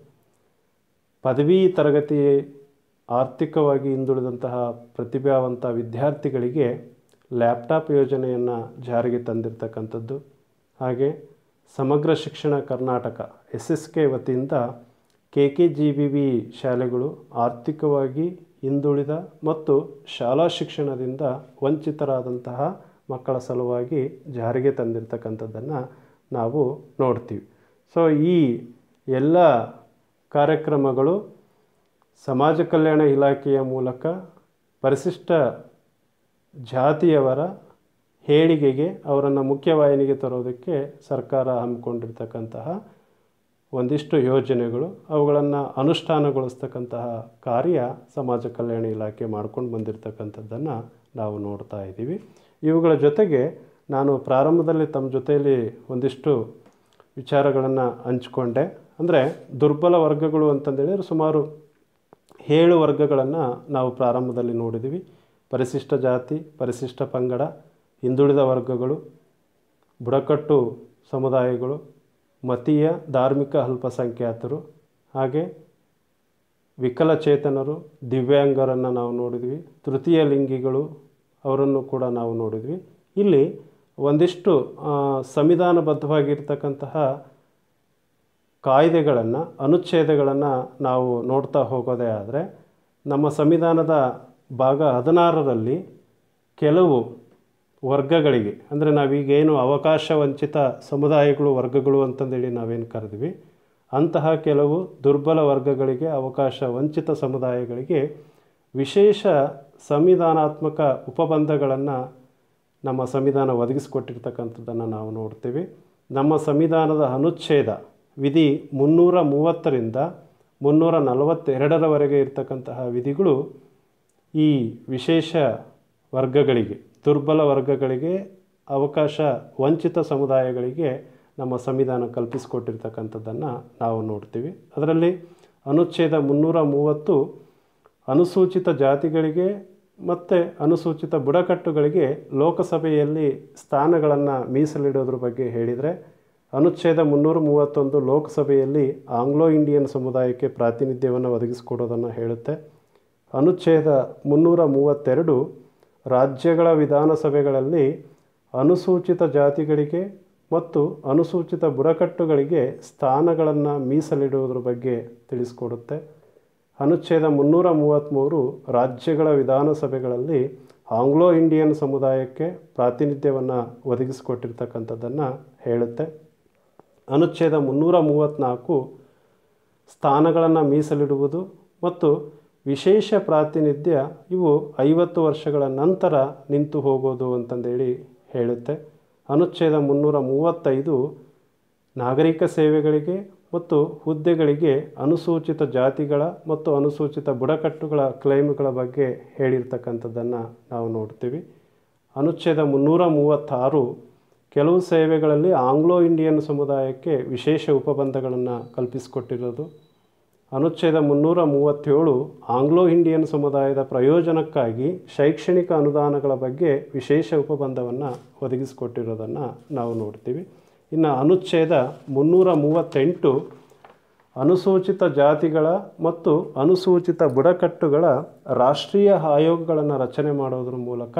ಪದವಿ ತರಗತಿ ಆರ್ಥಿಕವಾಗಿ ಹಿಂದುಳಿದಂತಹ ಪ್ರತಿಭಾವಂತ ವಿದ್ಯಾರ್ಥಿಗಳಿಗೆ ಲ್ಯಾಪ್ಟಾಪ್ ಯೋಜನೆಯನ್ನು ಜಾರಿಗೆ ತಂದಿರತಕ್ಕಂಥದ್ದು ಹಾಗೆ ಸಮಗ್ರ ಶಿಕ್ಷಣ ಕರ್ನಾಟಕ ಎಸ್ ಎಸ್ ಕೆ ವತಿಯಿಂದ K K G B V ಶಾಲೆಗಳು ಆರ್ಥಿಕವಾಗಿ ಹಿಂದುಳಿದ ಮತ್ತು ಶಾಲಾ ಶಿಕ್ಷಣದಿಂದ ವಂಚಿತರಾದಂತಹ ಮಕ್ಕಳ ಸಲುವಾಗಿ ಜಾರಿಗೆ ತಂದಿರತಕ್ಕಂಥದ್ದನ್ನು ನಾವು ನೋಡ್ತೀವಿ ಸೊ ಈ ಎಲ್ಲ ಕಾರ್ಯಕ್ರಮಗಳು ಸಮಾಜ ಕಲ್ಯಾಣ ಇಲಾಖೆಯ ಮೂಲಕ ಪರಿಶಿಷ್ಟ ಜಾತಿಯವರ ಏಳಿಗೆಗೆ ಅವರನ್ನು ಮುಖ್ಯವಾಹಿನಿಗೆ ತರೋದಕ್ಕೆ ಸರ್ಕಾರ ಹಮ್ಮಿಕೊಂಡಿರ್ತಕ್ಕಂತಹ ಒಂದಿಷ್ಟು ಯೋಜನೆಗಳು ಅವುಗಳನ್ನು ಅನುಷ್ಠಾನಗೊಳಿಸ್ತಕ್ಕಂತಹ ಕಾರ್ಯ ಸಮಾಜ ಕಲ್ಯಾಣ ಇಲಾಖೆ ಮಾಡ್ಕೊಂಡು ಬಂದಿರತಕ್ಕಂಥದ್ದನ್ನು ನಾವು ನೋಡ್ತಾ ಇದ್ದೀವಿ ಇವುಗಳ ಜೊತೆಗೆ ನಾನು ಪ್ರಾರಂಭದಲ್ಲಿ ತಮ್ಮ ಜೊತೆಯಲ್ಲಿ ಒಂದಿಷ್ಟು ವಿಚಾರಗಳನ್ನು ಹಂಚ್ಕೊಂಡೆ ಅಂದರೆ ದುರ್ಬಲ ವರ್ಗಗಳು ಅಂತಂದೇಳಿದ್ರೆ ಸುಮಾರು ಏಳು ವರ್ಗಗಳನ್ನು ನಾವು ಪ್ರಾರಂಭದಲ್ಲಿ ನೋಡಿದ್ದೀವಿ ಪರಿಶಿಷ್ಟ ಜಾತಿ ಪರಿಶಿಷ್ಟ ಪಂಗಡ ಹಿಂದುಳಿದ ವರ್ಗಗಳು ಬುಡಕಟ್ಟು ಸಮುದಾಯಗಳು ಮತೀಯ ಧಾರ್ಮಿಕ ಅಲ್ಪಸಂಖ್ಯಾತರು ಹಾಗೆ ವಿಕಲಚೇತನರು ದಿವ್ಯಾಂಗರನ್ನು ನಾವು ನೋಡಿದ್ವಿ ತೃತೀಯ ಲಿಂಗಿಗಳು ಅವರನ್ನು ಕೂಡ ನಾವು ನೋಡಿದ್ವಿ ಇಲ್ಲಿ ಒಂದಿಷ್ಟು ಆ, ಸಂವಿಧಾನಬದ್ಧವಾಗಿರ್ತಕ್ಕಂತಹ ಕಾಯ್ದೆಗಳನ್ನು ಅನುಚ್ಛೇದಗಳನ್ನು ನಾವು ನೋಡ್ತಾ ಹೋಗೋದೇ ಆದರೆ ನಮ್ಮ ಸಂವಿಧಾನದ ಭಾಗ ಹದಿನಾರರಲ್ಲಿ ಕೆಲವು ವರ್ಗಗಳಿಗೆ ಅಂದರೆ ನಾವೀಗೇನು ಅವಕಾಶ ವಂಚಿತ ಸಮುದಾಯಗಳು ವರ್ಗಗಳು ಅಂತಂದೇಳಿ ನಾವೇನು ಕರೆದ್ವಿ ಅಂತಹ ಕೆಲವು ದುರ್ಬಲ ವರ್ಗಗಳಿಗೆ ಅವಕಾಶ ವಂಚಿತ ಸಮುದಾಯಗಳಿಗೆ ವಿಶೇಷ ಸಂವಿಧಾನಾತ್ಮಕ ಉಪಬಂಧಗಳನ್ನು ನಮ್ಮ ಸಂವಿಧಾನ ಒದಗಿಸಿಕೊಟ್ಟಿರ್ತಕ್ಕಂಥದ್ದನ್ನು ನಾವು ನೋಡ್ತೀವಿ ನಮ್ಮ ಸಂವಿಧಾನದ ಅನುಚ್ಛೇದ ವಿಧಿ ಮುನ್ನೂರ ಮೂವತ್ತರಿಂದ ಮುನ್ನೂರ ನಲವತ್ತೆರಡರವರೆಗೆ ಇರ್ತಕ್ಕಂತಹ ವಿಧಿಗಳು ಈ ವಿಶೇಷ ವರ್ಗಗಳಿಗೆ ದುರ್ಬಲ ವರ್ಗಗಳಿಗೆ ಅವಕಾಶ ವಂಚಿತ ಸಮುದಾಯಗಳಿಗೆ ನಮ್ಮ ಸಂವಿಧಾನ ಕಲ್ಪಿಸಿಕೊಟ್ಟಿರ್ತಕ್ಕಂಥದ್ದನ್ನು ನಾವು ನೋಡ್ತೀವಿ ಅದರಲ್ಲಿ ಅನುಚ್ಛೇದ ಮುನ್ನೂರ ಮೂವತ್ತು ಅನುಸೂಚಿತ ಜಾತಿಗಳಿಗೆ ಮತ್ತು ಅನುಸೂಚಿತ ಬುಡಕಟ್ಟುಗಳಿಗೆ ಲೋಕಸಭೆಯಲ್ಲಿ ಸ್ಥಾನಗಳನ್ನು ಮೀಸಲಿಡೋದ್ರ ಬಗ್ಗೆ ಹೇಳಿದರೆ ಅನುಚ್ಛೇದ ಮುನ್ನೂರ ಮೂವತ್ತೊಂದು ಲೋಕಸಭೆಯಲ್ಲಿ ಆಂಗ್ಲೋ ಇಂಡಿಯನ್ ಸಮುದಾಯಕ್ಕೆ ಪ್ರಾತಿನಿಧ್ಯವನ್ನು ಒದಗಿಸಿಕೊಡೋದನ್ನು ಹೇಳುತ್ತೆ ಅನುಚ್ಛೇದ ಮುನ್ನೂರ ಮೂವತ್ತೆರಡು ರಾಜ್ಯಗಳ ವಿಧಾನಸಭೆಗಳಲ್ಲಿ ಅನುಸೂಚಿತ ಜಾತಿಗಳಿಗೆ ಮತ್ತು ಅನುಸೂಚಿತ ಬುಡಕಟ್ಟುಗಳಿಗೆ ಸ್ಥಾನಗಳನ್ನು ಮೀಸಲಿಡುವುದ್ರ ಬಗ್ಗೆ ತಿಳಿಸ್ಕೊಡುತ್ತೆ ಅನುಚ್ಛೇದ ಮುನ್ನೂರ ಮೂವತ್ತ್ಮೂರು ರಾಜ್ಯಗಳ ವಿಧಾನಸಭೆಗಳಲ್ಲಿ ಆಂಗ್ಲೋ ಇಂಡಿಯನ್ ಸಮುದಾಯಕ್ಕೆ ಪ್ರಾತಿನಿಧ್ಯವನ್ನು ಒದಗಿಸಿಕೊಟ್ಟಿರ್ತಕ್ಕಂಥದ್ದನ್ನು ಹೇಳುತ್ತೆ ಅನುಚ್ಛೇದ ಮುನ್ನೂರ ಮೂವತ್ತ್ನಾಲ್ಕು ಸ್ಥಾನಗಳನ್ನು ಮೀಸಲಿಡುವುದು ಮತ್ತು ವಿಶೇಷ ಪ್ರಾತಿನಿಧ್ಯ ಇವು ಐವತ್ತು ವರ್ಷಗಳ ನಂತರ ನಿಂತು ಹೋಗೋದು ಅಂತಂದೇಳಿ ಹೇಳುತ್ತೆ ಅನುಚ್ಛೇದ ಮುನ್ನೂರ ಮೂವತ್ತೈದು ನಾಗರಿಕ ಸೇವೆಗಳಿಗೆ ಮತ್ತು ಹುದ್ದೆಗಳಿಗೆ ಅನುಸೂಚಿತ ಜಾತಿಗಳ ಮತ್ತು ಅನುಸೂಚಿತ ಬುಡಕಟ್ಟುಗಳ ಕ್ಲೈಮ್ಗಳ ಬಗ್ಗೆ ಹೇಳಿರ್ತಕ್ಕಂಥದ್ದನ್ನು ನಾವು ನೋಡ್ತೀವಿ ಅನುಚ್ಛೇದ ಮುನ್ನೂರ ಮೂವತ್ತಾರು ಕೆಲವು ಸೇವೆಗಳಲ್ಲಿ ಆಂಗ್ಲೋ ಇಂಡಿಯನ್ ಸಮುದಾಯಕ್ಕೆ ವಿಶೇಷ ಉಪಬಂಧಗಳನ್ನು ಕಲ್ಪಿಸಿಕೊಟ್ಟಿರೋದು ಅನುಚ್ಛೇದ ಮುನ್ನೂರ ಮೂವತ್ತೇಳು ಆಂಗ್ಲೋ ಇಂಡಿಯನ್ ಸಮುದಾಯದ ಪ್ರಯೋಜನಕ್ಕಾಗಿ ಶೈಕ್ಷಣಿಕ ಅನುದಾನಗಳ ಬಗ್ಗೆ ವಿಶೇಷ ಉಪಬಂಧವನ್ನು ಒದಗಿಸಿಕೊಟ್ಟಿರೋದನ್ನು ನಾವು ನೋಡ್ತೀವಿ ಇನ್ನು ಅನುಚ್ಛೇದ ಮುನ್ನೂರ ಮೂವತ್ತೆಂಟು ಅನುಸೂಚಿತ ಜಾತಿಗಳ ಮತ್ತು ಅನುಸೂಚಿತ ಬುಡಕಟ್ಟುಗಳ ರಾಷ್ಟ್ರೀಯ ಆಯೋಗಗಳನ್ನು ರಚನೆ ಮಾಡೋದ್ರ ಮೂಲಕ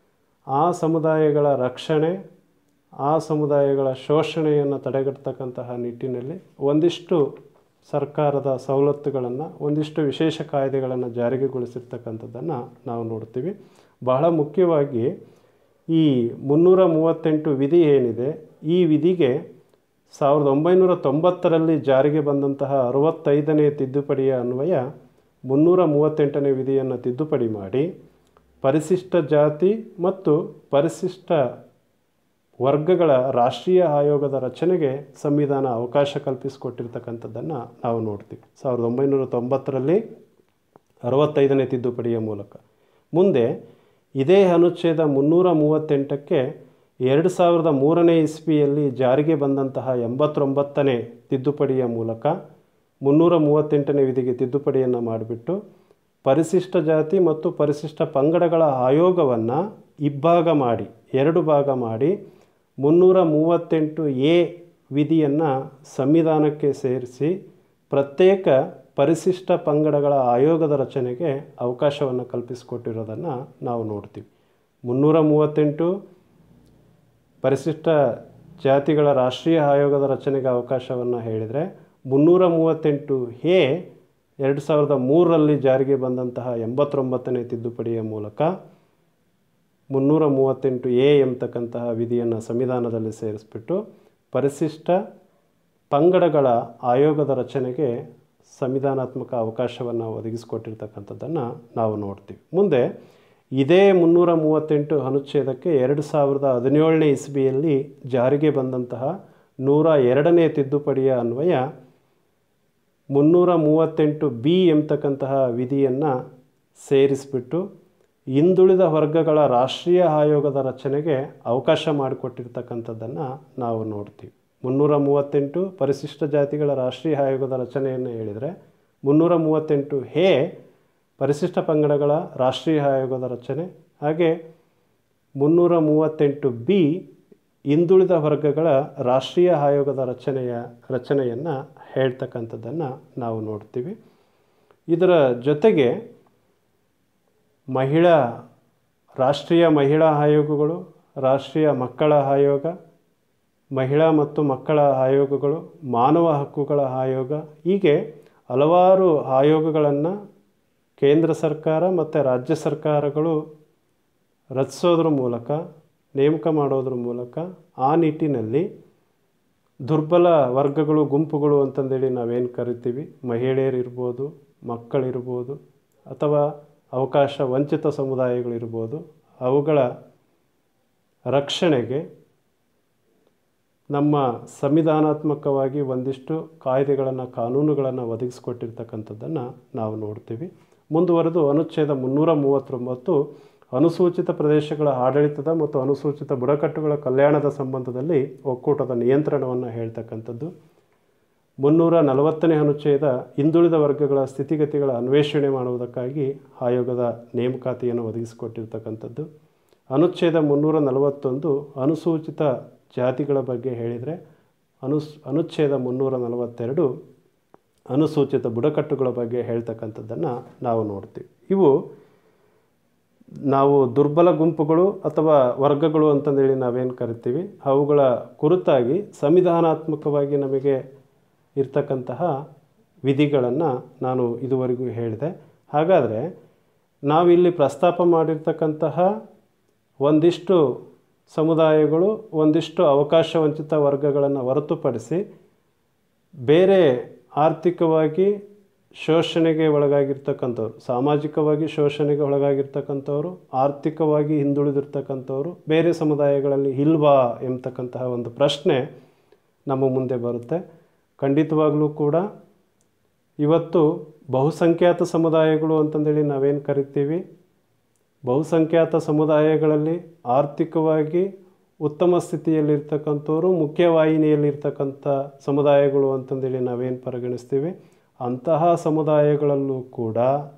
ಆ ಸಮುದಾಯಗಳ ರಕ್ಷಣೆ ಆ ಸಮುದಾಯಗಳ ಶೋಷಣೆಯನ್ನು ತಡೆಗಟ್ಟತಕ್ಕಂತಹ ನಿಟ್ಟಿನಲ್ಲಿ ಒಂದಿಷ್ಟು ಸರ್ಕಾರದ ಸವಲತ್ತುಗಳನ್ನು ಒಂದಿಷ್ಟು ವಿಶೇಷ ಕಾಯ್ದೆಗಳನ್ನು ಜಾರಿಗೆಗೊಳಿಸಿರ್ತಕ್ಕಂಥದ್ದನ್ನು ನಾವು ನೋಡ್ತೀವಿ ಬಹಳ ಮುಖ್ಯವಾಗಿ ಈ ಮುನ್ನೂರ ಮೂವತ್ತೆಂಟು ವಿಧಿ ಏನಿದೆ ಈ ವಿಧಿಗೆ ಸಾವಿರದ ಒಂಬೈನೂರ ತೊಂಬತ್ತರಲ್ಲಿ ಜಾರಿಗೆ ಬಂದಂತಹ ಅರವತ್ತೈದನೇ ತಿದ್ದುಪಡಿಯ ಅನ್ವಯ ಮುನ್ನೂರ ಮೂವತ್ತೆಂಟನೇ ವಿಧಿಯನ್ನು ತಿದ್ದುಪಡಿ ಮಾಡಿ ಪರಿಶಿಷ್ಟ ಜಾತಿ ಮತ್ತು ಪರಿಶಿಷ್ಟ ವರ್ಗಗಳ ರಾಷ್ಟ್ರೀಯ ಆಯೋಗದ ರಚನೆಗೆ ಸಂವಿಧಾನ ಅವಕಾಶ ಕಲ್ಪಿಸಿಕೊಟ್ಟಿರ್ತಕ್ಕಂಥದ್ದನ್ನು ನಾವು ನೋಡ್ತೀವಿ ಸಾವಿರದ ಒಂಬೈನೂರ ತೊಂಬತ್ತರಲ್ಲಿ ಅರವತ್ತೈದನೇ ತಿದ್ದುಪಡಿಯ ಮೂಲಕ ಮುಂದೆ ಇದೇ ಅನುಚ್ಛೇದ ಮುನ್ನೂರ ಮೂವತ್ತೆಂಟಕ್ಕೆ ಎರಡು ಸಾವಿರದ ಮೂರನೇ ಇಸ್ವಿಯಲ್ಲಿ ಜಾರಿಗೆ ಬಂದಂತಹ ಎಂಬತ್ತೊಂಬತ್ತನೇ ತಿದ್ದುಪಡಿಯ ಮೂಲಕ ಮುನ್ನೂರ ಮೂವತ್ತೆಂಟನೇ ವಿಧಿಗೆ ತಿದ್ದುಪಡಿಯನ್ನು ಮಾಡಿಬಿಟ್ಟು ಪರಿಶಿಷ್ಟ ಜಾತಿ ಮತ್ತು ಪರಿಶಿಷ್ಟ ಪಂಗಡಗಳ ಆಯೋಗವನ್ನು ಇಬ್ಬಾಗ ಮಾಡಿ ಎರಡು ಭಾಗ ಮಾಡಿ ಮುನ್ನೂರ ಮೂವತ್ತೆಂಟು ಎ ವಿಧಿಯನ್ನು ಸಂವಿಧಾನಕ್ಕೆ ಸೇರಿಸಿ ಪ್ರತ್ಯೇಕ ಪರಿಶಿಷ್ಟ ಪಂಗಡಗಳ ಆಯೋಗದ ರಚನೆಗೆ ಅವಕಾಶವನ್ನು ಕಲ್ಪಿಸಿಕೊಟ್ಟಿರೋದನ್ನು ನಾವು ನೋಡ್ತೀವಿ ಮುನ್ನೂರ ಮೂವತ್ತೆಂಟು ಪರಿಶಿಷ್ಟ ಜಾತಿಗಳ ರಾಷ್ಟ್ರೀಯ ಆಯೋಗದ ರಚನೆಗೆ ಅವಕಾಶವನ್ನು ಹೇಳಿದರೆ ಮುನ್ನೂರ ಮೂವತ್ತೆಂಟು ಎ ಎರಡು ಸಾವಿರದ ಮೂರರಲ್ಲಿ ಜಾರಿಗೆ ಬಂದಂತಹ ಎಂಬತ್ತೊಂಬತ್ತನೇ ತಿದ್ದುಪಡಿಯ ಮೂಲಕ ಮುನ್ನೂರ ಮೂವತ್ತೆಂಟು ಎ ಎಂಬತಕ್ಕಂತಹ ವಿಧಿಯನ್ನು ಸಂವಿಧಾನದಲ್ಲಿ ಸೇರಿಸ್ಬಿಟ್ಟು ಪರಿಶಿಷ್ಟ ಪಂಗಡಗಳ ಆಯೋಗದ ರಚನೆಗೆ ಸಂವಿಧಾನಾತ್ಮಕ ಅವಕಾಶವನ್ನು ಒದಗಿಸಿಕೊಟ್ಟಿರ್ತಕ್ಕಂಥದ್ದನ್ನು ನಾವು ನೋಡ್ತೀವಿ ಮುಂದೆ ಇದೇ ಮುನ್ನೂರ ಮೂವತ್ತೆಂಟು ಅನುಚ್ಛೇದಕ್ಕೆ ಎರಡು ಸಾವಿರದ ಹದಿನೇಳನೇ ಇಸ್ವಿಯಲ್ಲಿ ಜಾರಿಗೆ ಬಂದಂತಹ ನೂರ ಎರಡನೇ ತಿದ್ದುಪಡಿಯ ಅನ್ವಯ ಮುನ್ನೂರ ಮೂವತ್ತೆಂಟು ಬಿ ಎಂಬತಕ್ಕಂತಹ ವಿಧಿಯನ್ನು ಸೇರಿಸಿಬಿಟ್ಟು ಹಿಂದುಳಿದ ವರ್ಗಗಳ ರಾಷ್ಟ್ರೀಯ ಆಯೋಗದ ರಚನೆಗೆ ಅವಕಾಶ ಮಾಡಿಕೊಟ್ಟಿರ್ತಕ್ಕಂಥದ್ದನ್ನು ನಾವು ನೋಡ್ತೀವಿ ಮುನ್ನೂರ ಮೂವತ್ತೆಂಟು ಪರಿಶಿಷ್ಟ ಜಾತಿಗಳ ರಾಷ್ಟ್ರೀಯ ಆಯೋಗದ ರಚನೆಯನ್ನು ಹೇಳಿದರೆ ಮುನ್ನೂರ ಮೂವತ್ತೆಂಟು ಹೇ ಪರಿಶಿಷ್ಟ ಪಂಗಡಗಳ ರಾಷ್ಟ್ರೀಯ ಆಯೋಗದ ರಚನೆ ಹಾಗೆ ಮುನ್ನೂರ ಮೂವತ್ತೆಂಟು ಬಿ ಹಿಂದುಳಿದ ವರ್ಗಗಳ ರಾಷ್ಟ್ರೀಯ ಆಯೋಗದ ರಚನೆಯ ರಚನೆಯನ್ನು ಹೇಳ್ತಕ್ಕಂಥದ್ದನ್ನು ನಾವು ನೋಡ್ತೀವಿ ಇದರ ಜೊತೆಗೆ ಮಹಿಳಾ ರಾಷ್ಟ್ರೀಯ ಮಹಿಳಾ ಆಯೋಗಗಳು ರಾಷ್ಟ್ರೀಯ ಮಕ್ಕಳ ಆಯೋಗ ಮಹಿಳಾ ಮತ್ತು ಮಕ್ಕಳ ಆಯೋಗಗಳು ಮಾನವ ಹಕ್ಕುಗಳ ಆಯೋಗ ಹೀಗೆ ಹಲವಾರು ಆಯೋಗಗಳನ್ನು ಕೇಂದ್ರ ಸರ್ಕಾರ ಮತ್ತು ರಾಜ್ಯ ಸರ್ಕಾರಗಳು ರಚಿಸೋದ್ರ ಮೂಲಕ ನೇಮಕ ಮಾಡೋದ್ರ ಮೂಲಕ ಆ ನಿಟ್ಟಿನಲ್ಲಿ ದುರ್ಬಲ ವರ್ಗಗಳು ಗುಂಪುಗಳು ಅಂತಂದೇಳಿ ನಾವೇನು ಕರಿತೀವಿ ಮಹಿಳೆಯರಿರ್ಬೋದು ಮಕ್ಕಳಿರ್ಬೋದು ಅಥವಾ ಅವಕಾಶ ವಂಚಿತ ಸಮುದಾಯಗಳಿರ್ಬೋದು ಅವುಗಳ ರಕ್ಷಣೆಗೆ ನಮ್ಮ ಸಂವಿಧಾನಾತ್ಮಕವಾಗಿ ಒಂದಿಷ್ಟು ಕಾಯ್ದೆಗಳನ್ನು ಕಾನೂನುಗಳನ್ನು ಒದಗಿಸಿಕೊಟ್ಟಿರ್ತಕ್ಕಂಥದ್ದನ್ನು ನಾವು ನೋಡ್ತೀವಿ ಮುಂದುವರೆದು ಅನುಚ್ಛೇದ ಮುನ್ನೂರ ಮೂವತ್ತೊಂಬತ್ತು ಅನುಸೂಚಿತ ಪ್ರದೇಶಗಳ ಆಡಳಿತದ ಮತ್ತು ಅನುಸೂಚಿತ ಬುಡಕಟ್ಟುಗಳ ಕಲ್ಯಾಣದ ಸಂಬಂಧದಲ್ಲಿ ಒಕ್ಕೂಟದ ನಿಯಂತ್ರಣವನ್ನು ಹೇಳ್ತಕ್ಕಂಥದ್ದು ಮುನ್ನೂರ ನಲವತ್ತನೇ ಅನುಚ್ಛೇದ ಹಿಂದುಳಿದ ವರ್ಗಗಳ ಸ್ಥಿತಿಗತಿಗಳ ಅನ್ವೇಷಣೆ ಮಾಡುವುದಕ್ಕಾಗಿ ಆಯೋಗದ ನೇಮಕಾತಿಯನ್ನು ಒದಗಿಸಿಕೊಟ್ಟಿರ್ತಕ್ಕಂಥದ್ದು ಅನುಚ್ಛೇದ ಮುನ್ನೂರ ನಲವತ್ತೊಂದು ಅನುಸೂಚಿತ ಜಾತಿಗಳ ಬಗ್ಗೆ ಹೇಳಿದರೆ ಅನುಸ್ ಅನುಚ್ಛೇದ ಮುನ್ನೂರ ನಲವತ್ತೆರಡು ಅನುಸೂಚಿತ ಬುಡಕಟ್ಟುಗಳ ಬಗ್ಗೆ ಹೇಳ್ತಕ್ಕಂಥದ್ದನ್ನು ನಾವು ನೋಡ್ತೀವಿ ಇವು ನಾವು ದುರ್ಬಲ ಗುಂಪುಗಳು ಅಥವಾ ವರ್ಗಗಳು ಅಂತಂದೇಳಿ ನಾವೇನು ಕರಿತೀವಿ ಅವುಗಳ ಕುರಿತಾಗಿ ಸಂವಿಧಾನಾತ್ಮಕವಾಗಿ ನಮಗೆ ಇರ್ತಕ್ಕಂತಹ ವಿಧಿಗಳನ್ನು ನಾನು ಇದುವರೆಗೂ ಹೇಳಿದೆ ಹಾಗಾದರೆ ನಾವಿಲ್ಲಿ ಪ್ರಸ್ತಾಪ ಮಾಡಿರ್ತಕ್ಕಂತಹ ಒಂದಿಷ್ಟು ಸಮುದಾಯಗಳು ಒಂದಿಷ್ಟು ಅವಕಾಶ ವಂಚಿತ ವರ್ಗಗಳನ್ನು ಹೊರತುಪಡಿಸಿ ಬೇರೆ ಆರ್ಥಿಕವಾಗಿ ಶೋಷಣೆಗೆ ಒಳಗಾಗಿರ್ತಕ್ಕಂಥವ್ರು ಸಾಮಾಜಿಕವಾಗಿ ಶೋಷಣೆಗೆ ಒಳಗಾಗಿರ್ತಕ್ಕಂಥವ್ರು ಆರ್ಥಿಕವಾಗಿ ಹಿಂದುಳಿದಿರ್ತಕ್ಕಂಥವ್ರು ಬೇರೆ ಸಮುದಾಯಗಳಲ್ಲಿ ಇಲ್ವಾ ಎಂಬತಕ್ಕಂತಹ ಒಂದು ಪ್ರಶ್ನೆ ನಮ್ಮ ಮುಂದೆ ಬರುತ್ತೆ ಖಂಡಿತವಾಗಲೂ ಕೂಡ ಇವತ್ತು ಬಹುಸಂಖ್ಯಾತ ಸಮುದಾಯಗಳು ಅಂತಂದೇಳಿ ನಾವೇನು ಕರಿತೀವಿ ಬಹುಸಂಖ್ಯಾತ ಸಮುದಾಯಗಳಲ್ಲಿ ಆರ್ಥಿಕವಾಗಿ ಉತ್ತಮ ಸ್ಥಿತಿಯಲ್ಲಿರ್ತಕ್ಕಂಥವ್ರು ಮುಖ್ಯವಾಹಿನಿಯಲ್ಲಿರ್ತಕ್ಕಂಥ ಸಮುದಾಯಗಳು ಅಂತಂದೇಳಿ ನಾವೇನು ಪರಿಗಣಿಸ್ತೀವಿ ಅಂತಹ ಸಮುದಾಯಗಳಲ್ಲೂ ಕೂಡ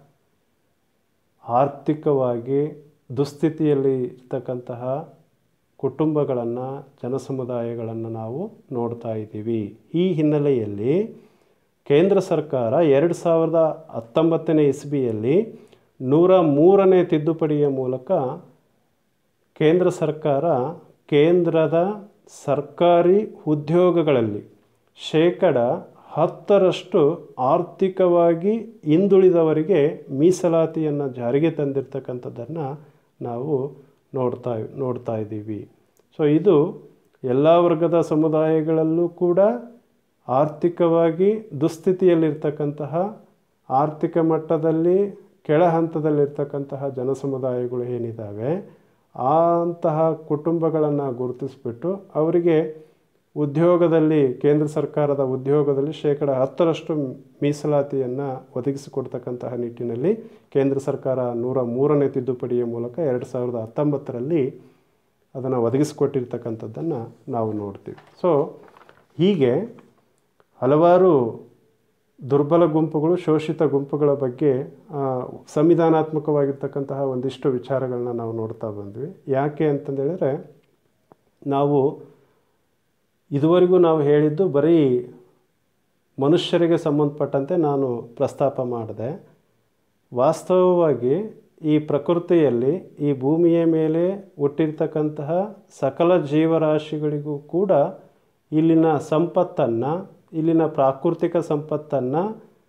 ಆರ್ಥಿಕವಾಗಿ ದುಸ್ಥಿತಿಯಲ್ಲಿ ಇರ್ತಕ್ಕಂತಹ ಕುಟುಂಬಗಳನ್ನು ಜನಸಮುದಾಯಗಳನ್ನು ನಾವು ನೋಡ್ತಾ ಇದ್ದೀವಿ ಈ ಹಿನ್ನೆಲೆಯಲ್ಲಿ ಕೇಂದ್ರ ಸರ್ಕಾರ ಎರಡು ಸಾವಿರದ ಹತ್ತೊಂಬತ್ತನೇ ಇಸ್ವಿಯಲ್ಲಿ ನೂರ ಮೂರನೇ ತಿದ್ದುಪಡಿಯ ಮೂಲಕ ಕೇಂದ್ರ ಸರ್ಕಾರ ಕೇಂದ್ರದ ಸರ್ಕಾರಿ ಉದ್ಯೋಗಗಳಲ್ಲಿ ಶೇಕಡ ಹತ್ತರಷ್ಟು ಆರ್ಥಿಕವಾಗಿ ಹಿಂದುಳಿದವರಿಗೆ ಮೀಸಲಾತಿಯನ್ನು ಜಾರಿಗೆ ತಂದಿರತಕ್ಕಂಥದ್ದನ್ನು ನಾವು ನೋಡ್ತಾ ನೋಡ್ತಾ ಇದ್ದೀವಿ ಸೊ ಇದು ಎಲ್ಲ ವರ್ಗದ ಸಮುದಾಯಗಳಲ್ಲೂ ಕೂಡ ಆರ್ಥಿಕವಾಗಿ ದುಸ್ಥಿತಿಯಲ್ಲಿರ್ತಕ್ಕಂತಹ ಆರ್ಥಿಕ ಮಟ್ಟದಲ್ಲಿ ಕೆಳ ಹಂತದಲ್ಲಿರ್ತಕ್ಕಂತಹ ಜನಸಮುದಾಯಗಳು ಏನಿದ್ದಾವೆ ಆ ಅಂತಹ ಕುಟುಂಬಗಳನ್ನು ಗುರುತಿಸ್ಬಿಟ್ಟು ಅವರಿಗೆ ಉದ್ಯೋಗದಲ್ಲಿ ಕೇಂದ್ರ ಸರ್ಕಾರದ ಉದ್ಯೋಗದಲ್ಲಿ ಶೇಕಡ ಹತ್ತರಷ್ಟು ಮೀಸಲಾತಿಯನ್ನು ಒದಗಿಸಿಕೊಡ್ತಕ್ಕಂತಹ ನಿಟ್ಟಿನಲ್ಲಿ ಕೇಂದ್ರ ಸರ್ಕಾರ ನೂರ ಮೂರನೇ ತಿದ್ದುಪಡಿಯ ಮೂಲಕ ಎರಡು ಸಾವಿರದ ಹತ್ತೊಂಬತ್ತರಲ್ಲಿ ಅದನ್ನು ಒದಗಿಸಿಕೊಟ್ಟಿರ್ತಕ್ಕಂಥದ್ದನ್ನು ನಾವು ನೋಡ್ತೀವಿ ಸೊ ಹೀಗೆ ಹಲವಾರು ದುರ್ಬಲ ಗುಂಪುಗಳು ಶೋಷಿತ ಗುಂಪುಗಳ ಬಗ್ಗೆ ಸಂವಿಧಾನಾತ್ಮಕವಾಗಿರ್ತಕ್ಕಂತಹ ಒಂದಿಷ್ಟು ವಿಚಾರಗಳನ್ನ ನಾವು ನೋಡ್ತಾ ಬಂದ್ವಿ ಯಾಕೆ ಅಂತಂದೇಳಿದ್ರೆ ನಾವು ಇದುವರೆಗೂ ನಾವು ಹೇಳಿದ್ದು ಬರೀ ಮನುಷ್ಯರಿಗೆ ಸಂಬಂಧಪಟ್ಟಂತೆ ನಾನು ಪ್ರಸ್ತಾಪ ಮಾಡಿದೆ ವಾಸ್ತವವಾಗಿ ಈ ಪ್ರಕೃತಿಯಲ್ಲಿ ಈ ಭೂಮಿಯ ಮೇಲೆ ಹುಟ್ಟಿರ್ತಕ್ಕಂತಹ ಸಕಲ ಜೀವರಾಶಿಗಳಿಗೂ ಕೂಡ ಇಲ್ಲಿನ ಸಂಪತ್ತನ್ನು ಇಲ್ಲಿನ ಪ್ರಾಕೃತಿಕ ಸಂಪತ್ತನ್ನು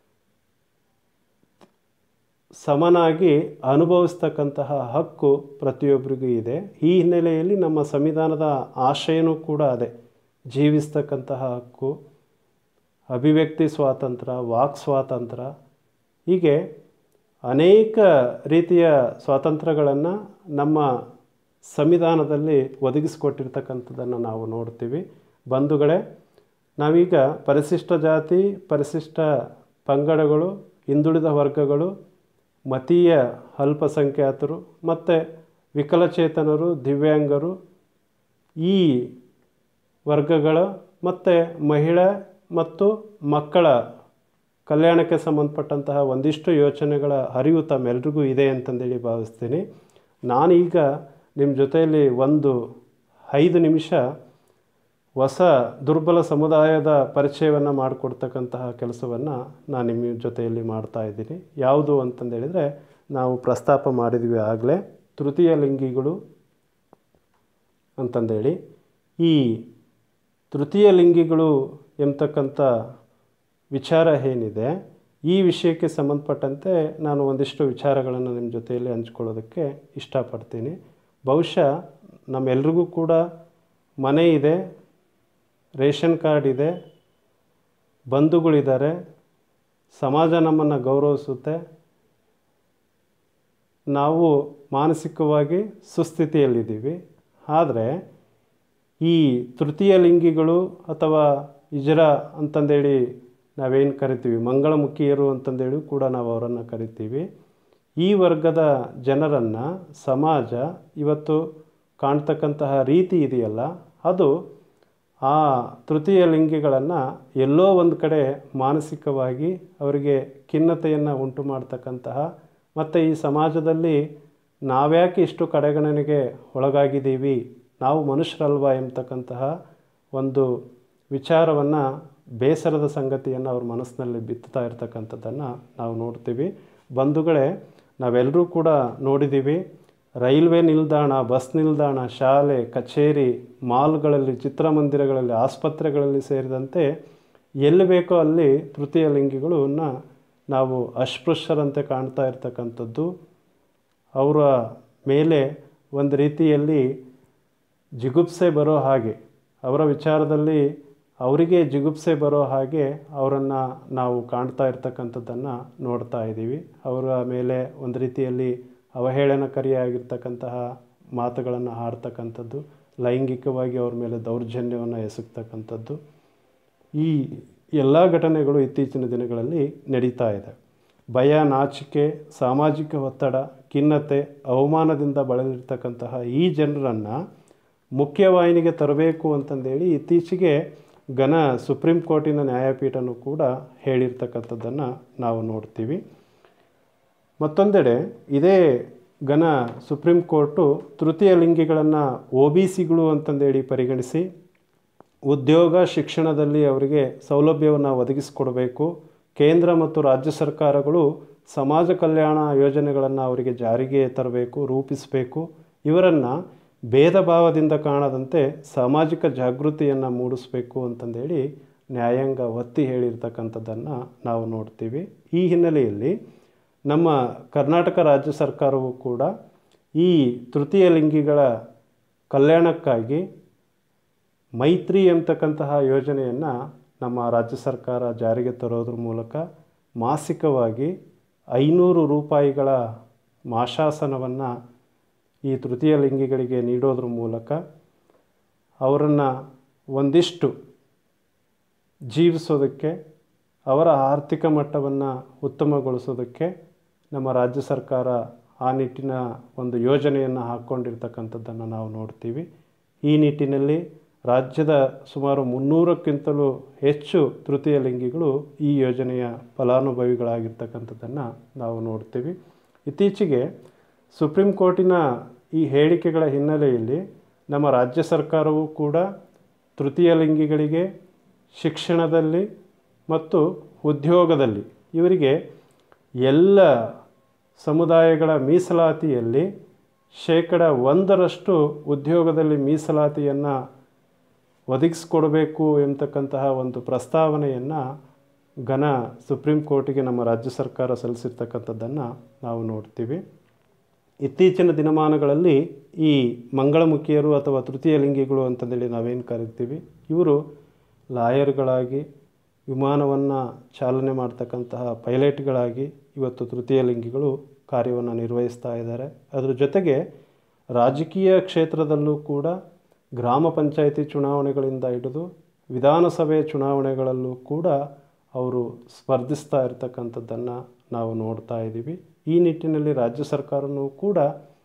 ಸಮನಾಗಿ ಅನುಭವಿಸ್ತಕ್ಕಂತಹ ಹಕ್ಕು ಪ್ರತಿಯೊಬ್ಬರಿಗೂ ಇದೆ ಈ ಹಿನ್ನೆಲೆಯಲ್ಲಿ ನಮ್ಮ ಸಂವಿಧಾನದ ಆಶಯನೂ ಕೂಡ ಅದೇ ಜೀವಿಸ್ತಕ್ಕಂತಹ ಹಕ್ಕು ಅಭಿವ್ಯಕ್ತಿ ಸ್ವಾತಂತ್ರ್ಯ ವಾಕ್ ಸ್ವಾತಂತ್ರ್ಯ ಹೀಗೆ ಅನೇಕ ರೀತಿಯ ಸ್ವಾತಂತ್ರ್ಯಗಳನ್ನು ನಮ್ಮ ಸಂವಿಧಾನದಲ್ಲಿ ಒದಗಿಸಿಕೊಟ್ಟಿರ್ತಕ್ಕಂಥದ್ದನ್ನು ನಾವು ನೋಡ್ತೀವಿ ಬಂಧುಗಳೇ ನಾವೀಗ ಪರಿಶಿಷ್ಟ ಜಾತಿ ಪರಿಶಿಷ್ಟ ಪಂಗಡಗಳು ಹಿಂದುಳಿದ ವರ್ಗಗಳು ಮತೀಯ ಅಲ್ಪಸಂಖ್ಯಾತರು ಮತ್ತು ವಿಕಲಚೇತನರು ದಿವ್ಯಾಂಗರು ಈ ವರ್ಗಗಳ ಮತ್ತು ಮಹಿಳೆ ಮತ್ತು ಮಕ್ಕಳ ಕಲ್ಯಾಣಕ್ಕೆ ಸಂಬಂಧಪಟ್ಟಂತಹ ಒಂದಿಷ್ಟು ಯೋಚನೆಗಳ ಅರಿವು ತಮ್ಮೆಲ್ರಿಗೂ ಇದೆ ಅಂತಂದೇಳಿ ಭಾವಿಸ್ತೀನಿ ನಾನೀಗ ನಿಮ್ಮ ಜೊತೆಯಲ್ಲಿ ಒಂದು ಐದು ನಿಮಿಷ ಹೊಸ ದುರ್ಬಲ ಸಮುದಾಯದ ಪರಿಚಯವನ್ನು ಮಾಡಿಕೊಡ್ತಕ್ಕಂತಹ ಕೆಲಸವನ್ನು ನಾನು ನಿಮ್ಮ ಜೊತೆಯಲ್ಲಿ ಮಾಡ್ತಾ ಇದ್ದೀನಿ ಯಾವುದು ಅಂತಂದೇಳಿದರೆ ನಾವು ಪ್ರಸ್ತಾಪ ಮಾಡಿದ್ವಿ ಆಗಲೇ ತೃತೀಯ ಲಿಂಗಿಗಳು ಅಂತಂದೇಳಿ ಈ ತೃತೀಯ ಲಿಂಗಿಗಳು ಎಂಬತಕ್ಕಂಥ ವಿಚಾರ ಏನಿದೆ ಈ ವಿಷಯಕ್ಕೆ ಸಂಬಂಧಪಟ್ಟಂತೆ ನಾನು ಒಂದಿಷ್ಟು ವಿಚಾರಗಳನ್ನು ನಿಮ್ಮ ಜೊತೆಯಲ್ಲಿ ಹಂಚ್ಕೊಳ್ಳೋದಕ್ಕೆ ಇಷ್ಟಪಡ್ತೀನಿ ಬಹುಶಃ ನಮ್ಮೆಲ್ರಿಗೂ ಕೂಡ ಮನೆ ಇದೆ ರೇಷನ್ ಕಾರ್ಡ್ ಇದೆ ಬಂಧುಗಳಿದ್ದಾರೆ ಸಮಾಜ ನಮ್ಮನ್ನು ಗೌರವಿಸುತ್ತೆ ನಾವು ಮಾನಸಿಕವಾಗಿ ಸುಸ್ಥಿತಿಯಲ್ಲಿದ್ದೀವಿ ಆದರೆ ಈ ತೃತೀಯ ಲಿಂಗಿಗಳು ಅಥವಾ ಇಜರ ಅಂತಂದೇಳಿ ನಾವೇನು ಕರಿತೀವಿ ಮಂಗಳಮುಖಿಯರು ಅಂತಂದೇಳಿ ಕೂಡ ನಾವು ಅವರನ್ನು ಕರಿತೀವಿ ಈ ವರ್ಗದ ಜನರನ್ನು ಸಮಾಜ ಇವತ್ತು ಕಾಣ್ತಕ್ಕಂತಹ ರೀತಿ ಇದೆಯಲ್ಲ ಅದು ಆ ತೃತೀಯ ಲಿಂಗಿಗಳನ್ನು ಎಲ್ಲೋ ಒಂದು ಕಡೆ ಮಾನಸಿಕವಾಗಿ ಅವರಿಗೆ ಖಿನ್ನತೆಯನ್ನು ಉಂಟು ಮಾಡ್ತಕ್ಕಂತಹ ಮತ್ತು ಈ ಸಮಾಜದಲ್ಲಿ ನಾವ್ಯಾಕೆ ಇಷ್ಟು ಕಡೆಗಣನೆಗೆ ಒಳಗಾಗಿದ್ದೀವಿ ನಾವು ಮನುಷ್ಯರಲ್ವಾ ಎಂಬತಕ್ಕಂತಹ ಒಂದು ವಿಚಾರವನ್ನು ಬೇಸರದ ಸಂಗತಿಯನ್ನು ಅವ್ರ ಮನಸ್ಸಿನಲ್ಲಿ ಬಿತ್ತುತ್ತಾ ಇರ್ತಕ್ಕಂಥದ್ದನ್ನು ನಾವು ನೋಡ್ತೀವಿ ಬಂಧುಗಳೇ ನಾವೆಲ್ಲರೂ ಕೂಡ ನೋಡಿದ್ದೀವಿ ರೈಲ್ವೆ ನಿಲ್ದಾಣ ಬಸ್ ನಿಲ್ದಾಣ ಶಾಲೆ ಕಚೇರಿ ಮಾಲ್ಗಳಲ್ಲಿ ಚಿತ್ರಮಂದಿರಗಳಲ್ಲಿ ಆಸ್ಪತ್ರೆಗಳಲ್ಲಿ ಸೇರಿದಂತೆ ಎಲ್ಲಿ ಬೇಕೋ ಅಲ್ಲಿ ತೃತೀಯ ಲಿಂಗಿಗಳನ್ನ ನಾವು ಅಸ್ಪೃಶ್ಯರಂತೆ ಕಾಣ್ತಾ ಇರ್ತಕ್ಕಂಥದ್ದು ಅವರ ಮೇಲೆ ಒಂದು ರೀತಿಯಲ್ಲಿ ಜಿಗುಪ್ಸೆ ಬರೋ ಹಾಗೆ ಅವರ ವಿಚಾರದಲ್ಲಿ ಅವರಿಗೆ ಜಿಗುಪ್ಸೆ ಬರೋ ಹಾಗೆ ಅವರನ್ನು ನಾವು ಕಾಣ್ತಾ ಇರ್ತಕ್ಕಂಥದ್ದನ್ನು ನೋಡ್ತಾ ಇದ್ದೀವಿ ಅವರ ಮೇಲೆ ಒಂದು ರೀತಿಯಲ್ಲಿ ಅವಹೇಳನಕಾರಿಯಾಗಿರ್ತಕ್ಕಂತಹ ಮಾತುಗಳನ್ನು ಆಡ್ತಕ್ಕಂಥದ್ದು ಲೈಂಗಿಕವಾಗಿ ಅವ್ರ ಮೇಲೆ ದೌರ್ಜನ್ಯವನ್ನು ಎಸಗ್ತಕ್ಕಂಥದ್ದು ಈ ಎಲ್ಲ ಘಟನೆಗಳು ಇತ್ತೀಚಿನ ದಿನಗಳಲ್ಲಿ ನಡೀತಾ ಇದೆ ಭಯ ನಾಚಿಕೆ ಸಾಮಾಜಿಕ ಒತ್ತಡ ಖಿನ್ನತೆ ಅವಮಾನದಿಂದ ಬಳಲಿರ್ತಕ್ಕಂತಹ ಈ ಜನರನ್ನು ಮುಖ್ಯವಾಹಿನಿಗೆ ತರಬೇಕು ಅಂತಂದೇಳಿ ಇತ್ತೀಚೆಗೆ ಘನ ಸುಪ್ರೀಂ ಕೋರ್ಟಿನ ನ್ಯಾಯಪೀಠನೂ ಕೂಡ ಹೇಳಿರ್ತಕ್ಕಂಥದ್ದನ್ನು ನಾವು ನೋಡ್ತೀವಿ ಮತ್ತೊಂದೆಡೆ ಇದೇ ಘನ ಸುಪ್ರೀಂ ಕೋರ್ಟು ತೃತೀಯ ಲಿಂಗಿಗಳನ್ನು ಒ ಬಿ ಸಿಗಳು ಅಂತಂದೇಳಿ ಪರಿಗಣಿಸಿ ಉದ್ಯೋಗ ಶಿಕ್ಷಣದಲ್ಲಿ ಅವರಿಗೆ ಸೌಲಭ್ಯವನ್ನು ಒದಗಿಸಿಕೊಡಬೇಕು ಕೇಂದ್ರ ಮತ್ತು ರಾಜ್ಯ ಸರ್ಕಾರಗಳು ಸಮಾಜ ಕಲ್ಯಾಣ ಯೋಜನೆಗಳನ್ನು ಅವರಿಗೆ ಜಾರಿಗೆ ತರಬೇಕು ರೂಪಿಸಬೇಕು ಇವರನ್ನು ಭೇದ ಭಾವದಿಂದ ಕಾಣದಂತೆ ಸಾಮಾಜಿಕ ಜಾಗೃತಿಯನ್ನು ಮೂಡಿಸಬೇಕು ಅಂತಂದೇಳಿ ನ್ಯಾಯಾಂಗ ಒತ್ತಿ ಹೇಳಿರ್ತಕ್ಕಂಥದ್ದನ್ನು ನಾವು ನೋಡ್ತೀವಿ ಈ ಹಿನ್ನೆಲೆಯಲ್ಲಿ ನಮ್ಮ ಕರ್ನಾಟಕ ರಾಜ್ಯ ಸರ್ಕಾರವು ಕೂಡ ಈ ತೃತೀಯ ಲಿಂಗಿಗಳ ಕಲ್ಯಾಣಕ್ಕಾಗಿ ಮೈತ್ರಿ ಎಂಬತಕ್ಕಂತಹ ಯೋಜನೆಯನ್ನು ನಮ್ಮ ರಾಜ್ಯ ಸರ್ಕಾರ ಜಾರಿಗೆ ತರೋದ್ರ ಮೂಲಕ ಮಾಸಿಕವಾಗಿ ಐನೂರು ರೂಪಾಯಿಗಳ ಮಾಶಾಸನವನ್ನು ಈ ತೃತೀಯ ಲಿಂಗಿಗಳಿಗೆ ನೀಡೋದ್ರ ಮೂಲಕ ಅವರನ್ನು ಒಂದಿಷ್ಟು ಜೀವಿಸೋದಕ್ಕೆ ಅವರ ಆರ್ಥಿಕ ಮಟ್ಟವನ್ನು ಉತ್ತಮಗೊಳಿಸೋದಕ್ಕೆ ನಮ್ಮ ರಾಜ್ಯ ಸರ್ಕಾರ ಆ ನಿಟ್ಟಿನ ಒಂದು ಯೋಜನೆಯನ್ನು ಹಾಕ್ಕೊಂಡಿರ್ತಕ್ಕಂಥದ್ದನ್ನು ನಾವು ನೋಡ್ತೀವಿ ಈ ನಿಟ್ಟಿನಲ್ಲಿ ರಾಜ್ಯದ ಸುಮಾರು ಮುನ್ನೂರಕ್ಕಿಂತಲೂ ಹೆಚ್ಚು ತೃತೀಯ ಲಿಂಗಿಗಳು ಈ ಯೋಜನೆಯ ಫಲಾನುಭವಿಗಳಾಗಿರ್ತಕ್ಕಂಥದ್ದನ್ನು ನಾವು ನೋಡ್ತೀವಿ ಇತ್ತೀಚೆಗೆ ಸುಪ್ರೀಂ ಕೋರ್ಟಿನ ಈ ಹೇಳಿಕೆಗಳ ಹಿನ್ನೆಲೆಯಲ್ಲಿ ನಮ್ಮ ರಾಜ್ಯ ಸರ್ಕಾರವು ಕೂಡ ತೃತೀಯ ಲಿಂಗಿಗಳಿಗೆ ಶಿಕ್ಷಣದಲ್ಲಿ ಮತ್ತು ಉದ್ಯೋಗದಲ್ಲಿ ಇವರಿಗೆ ಎಲ್ಲ ಸಮುದಾಯಗಳ ಮೀಸಲಾತಿಯಲ್ಲಿ ಶೇಕಡ ಒಂದರಷ್ಟು ಉದ್ಯೋಗದಲ್ಲಿ ಮೀಸಲಾತಿಯನ್ನು ಒದಗಿಸ್ಕೊಡ್ಬೇಕು ಎಂಬತಕ್ಕಂತಹ ಒಂದು ಪ್ರಸ್ತಾವನೆಯನ್ನು ಘನ ಸುಪ್ರೀಂ ಕೋರ್ಟಿಗೆ ನಮ್ಮ ರಾಜ್ಯ ಸರ್ಕಾರ ಸಲ್ಲಿಸಿರ್ತಕ್ಕಂಥದ್ದನ್ನು ನಾವು ನೋಡ್ತೀವಿ ಇತ್ತೀಚಿನ ದಿನಮಾನಗಳಲ್ಲಿ ಈ ಮಂಗಳಮುಖಿಯರು ಅಥವಾ ತೃತೀಯ ಲಿಂಗಿಗಳು ಅಂತಂದೇಳಿ ನಾವೇನು ಕರಿತೀವಿ ಇವರು ಲಾಯರ್ಗಳಾಗಿ ವಿಮಾನವನ್ನು ಚಾಲನೆ ಮಾಡ್ತಕ್ಕಂತಹ ಪೈಲಟ್ಗಳಾಗಿ ಇವತ್ತು ತೃತೀಯ ಲಿಂಗಿಗಳು ಕಾರ್ಯವನ್ನು ನಿರ್ವಹಿಸ್ತಾ ಇದ್ದಾರೆ ಅದರ ಜೊತೆಗೆ ರಾಜಕೀಯ ಕ್ಷೇತ್ರದಲ್ಲೂ ಕೂಡ ಗ್ರಾಮ ಪಂಚಾಯಿತಿ ಚುನಾವಣೆಗಳಿಂದ ಹಿಡಿದು ವಿಧಾನಸಭೆ ಚುನಾವಣೆಗಳಲ್ಲೂ ಕೂಡ ಅವರು ಸ್ಪರ್ಧಿಸ್ತಾ ಇರತಕ್ಕಂಥದ್ದನ್ನು ನಾವು ನೋಡ್ತಾ ಇದ್ದೀವಿ ಈ ನಿಟ್ಟಿನಲ್ಲಿ ರಾಜ್ಯ ಸರ್ಕಾರವೂ ಕೂಡ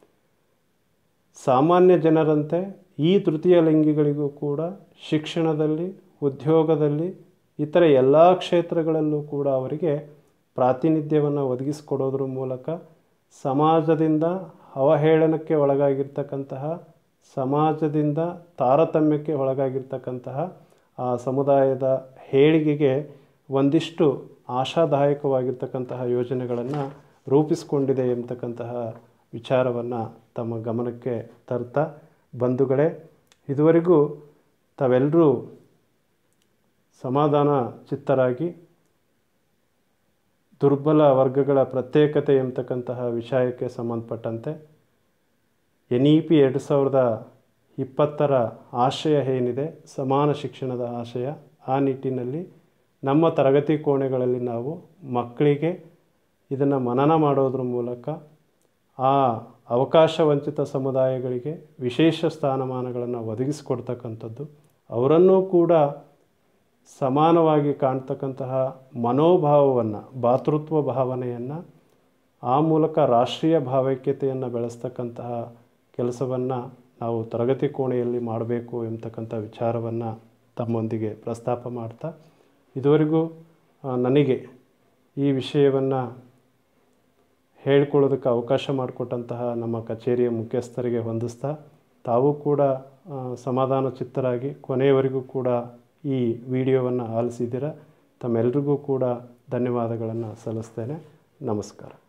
ಸಾಮಾನ್ಯ ಜನರಂತೆ ಈ ತೃತೀಯ ಲಿಂಗಿಗಳಿಗೂ ಕೂಡ ಶಿಕ್ಷಣದಲ್ಲಿ ಉದ್ಯೋಗದಲ್ಲಿ ಇತರ ಎಲ್ಲ ಕ್ಷೇತ್ರಗಳಲ್ಲೂ ಕೂಡ ಅವರಿಗೆ ಪ್ರಾತಿನಿಧ್ಯವನ್ನು ಒದಗಿಸಿಕೊಡೋದ್ರ ಮೂಲಕ ಸಮಾಜದಿಂದ ಅವಹೇಳನಕ್ಕೆ ಒಳಗಾಗಿರ್ತಕ್ಕಂತಹ ಸಮಾಜದಿಂದ ತಾರತಮ್ಯಕ್ಕೆ ಒಳಗಾಗಿರ್ತಕ್ಕಂತಹ ಆ ಸಮುದಾಯದ ಏಳಿಗೆಗೆ ಒಂದಿಷ್ಟು ಆಶಾದಾಯಕವಾಗಿರ್ತಕ್ಕಂತಹ ಯೋಜನೆಗಳನ್ನು ರೂಪಿಸಿಕೊಂಡಿದೆ ಎಂಬತಕ್ಕಂತಹ ವಿಚಾರವನ್ನು ತಮ್ಮ ಗಮನಕ್ಕೆ ತರ್ತಾ ಬಂಧುಗಳೇ ಇದುವರೆಗೂ ತಾವೆಲ್ಲರೂ ಸಮಾಧಾನ ಚಿತ್ತರಾಗಿ ದುರ್ಬಲ ವರ್ಗಗಳ ಪ್ರತ್ಯೇಕತೆ ಎಂಬತಕ್ಕಂತಹ ವಿಷಯಕ್ಕೆ ಸಂಬಂಧಪಟ್ಟಂತೆ ಎನ್ ಇ ಪಿ ಎರಡು ಸಾವಿರದ ಇಪ್ಪತ್ತರ ಆಶಯ ಏನಿದೆ ಸಮಾನ ಶಿಕ್ಷಣದ ಆಶಯ ಆ ನಿಟ್ಟಿನಲ್ಲಿ ನಮ್ಮ ತರಗತಿ ಕೋಣೆಗಳಲ್ಲಿ ನಾವು ಮಕ್ಕಳಿಗೆ ಇದನ್ನು ಮನನ ಮಾಡೋದ್ರ ಮೂಲಕ ಆ ಅವಕಾಶ ವಂಚಿತ ಸಮುದಾಯಗಳಿಗೆ ವಿಶೇಷ ಸ್ಥಾನಮಾನಗಳನ್ನು ಒದಗಿಸಿಕೊಡ್ತಕ್ಕಂಥದ್ದು ಅವರನ್ನೂ ಕೂಡ ಸಮಾನವಾಗಿ ಕಾಣ್ತಕ್ಕಂತಹ ಮನೋಭಾವವನ್ನು ಭಾತೃತ್ವ ಭಾವನೆಯನ್ನು ಆ ಮೂಲಕ ರಾಷ್ಟ್ರೀಯ ಭಾವೈಕ್ಯತೆಯನ್ನು ಬೆಳೆಸ್ತಕ್ಕಂತಹ ಕೆಲಸವನ್ನು ನಾವು ತರಗತಿ ಕೋಣೆಯಲ್ಲಿ ಮಾಡಬೇಕು ಎಂಬತಕ್ಕಂಥ ವಿಚಾರವನ್ನು ತಮ್ಮೊಂದಿಗೆ ಪ್ರಸ್ತಾಪ ಮಾಡ್ತಾ ಇದುವರೆಗೂ ಆ, ನನಗೆ ಈ ವಿಷಯವನ್ನು ಹೇಳ್ಕೊಳ್ಳೋದಕ್ಕೆ ಅವಕಾಶ ಮಾಡಿಕೊಟ್ಟಂತಹ ನಮ್ಮ ಕಚೇರಿಯ ಮುಖ್ಯಸ್ಥರಿಗೆ ಹೊಂದಿಸ್ತಾ ತಾವು ಕೂಡ ಆ, ಸಮಾಧಾನ ಚಿತ್ತರಾಗಿ ಕೊನೆಯವರೆಗೂ ಕೂಡ ಈ ವಿಡಿಯೋವನ್ನು ಆಲಿಸಿದ್ದೀರ ತಮ್ಮೆಲ್ಲರಿಗೂ ಕೂಡ ಧನ್ಯವಾದಗಳನ್ನು ಸಲ್ಲಿಸ್ತೇನೆ ನಮಸ್ಕಾರ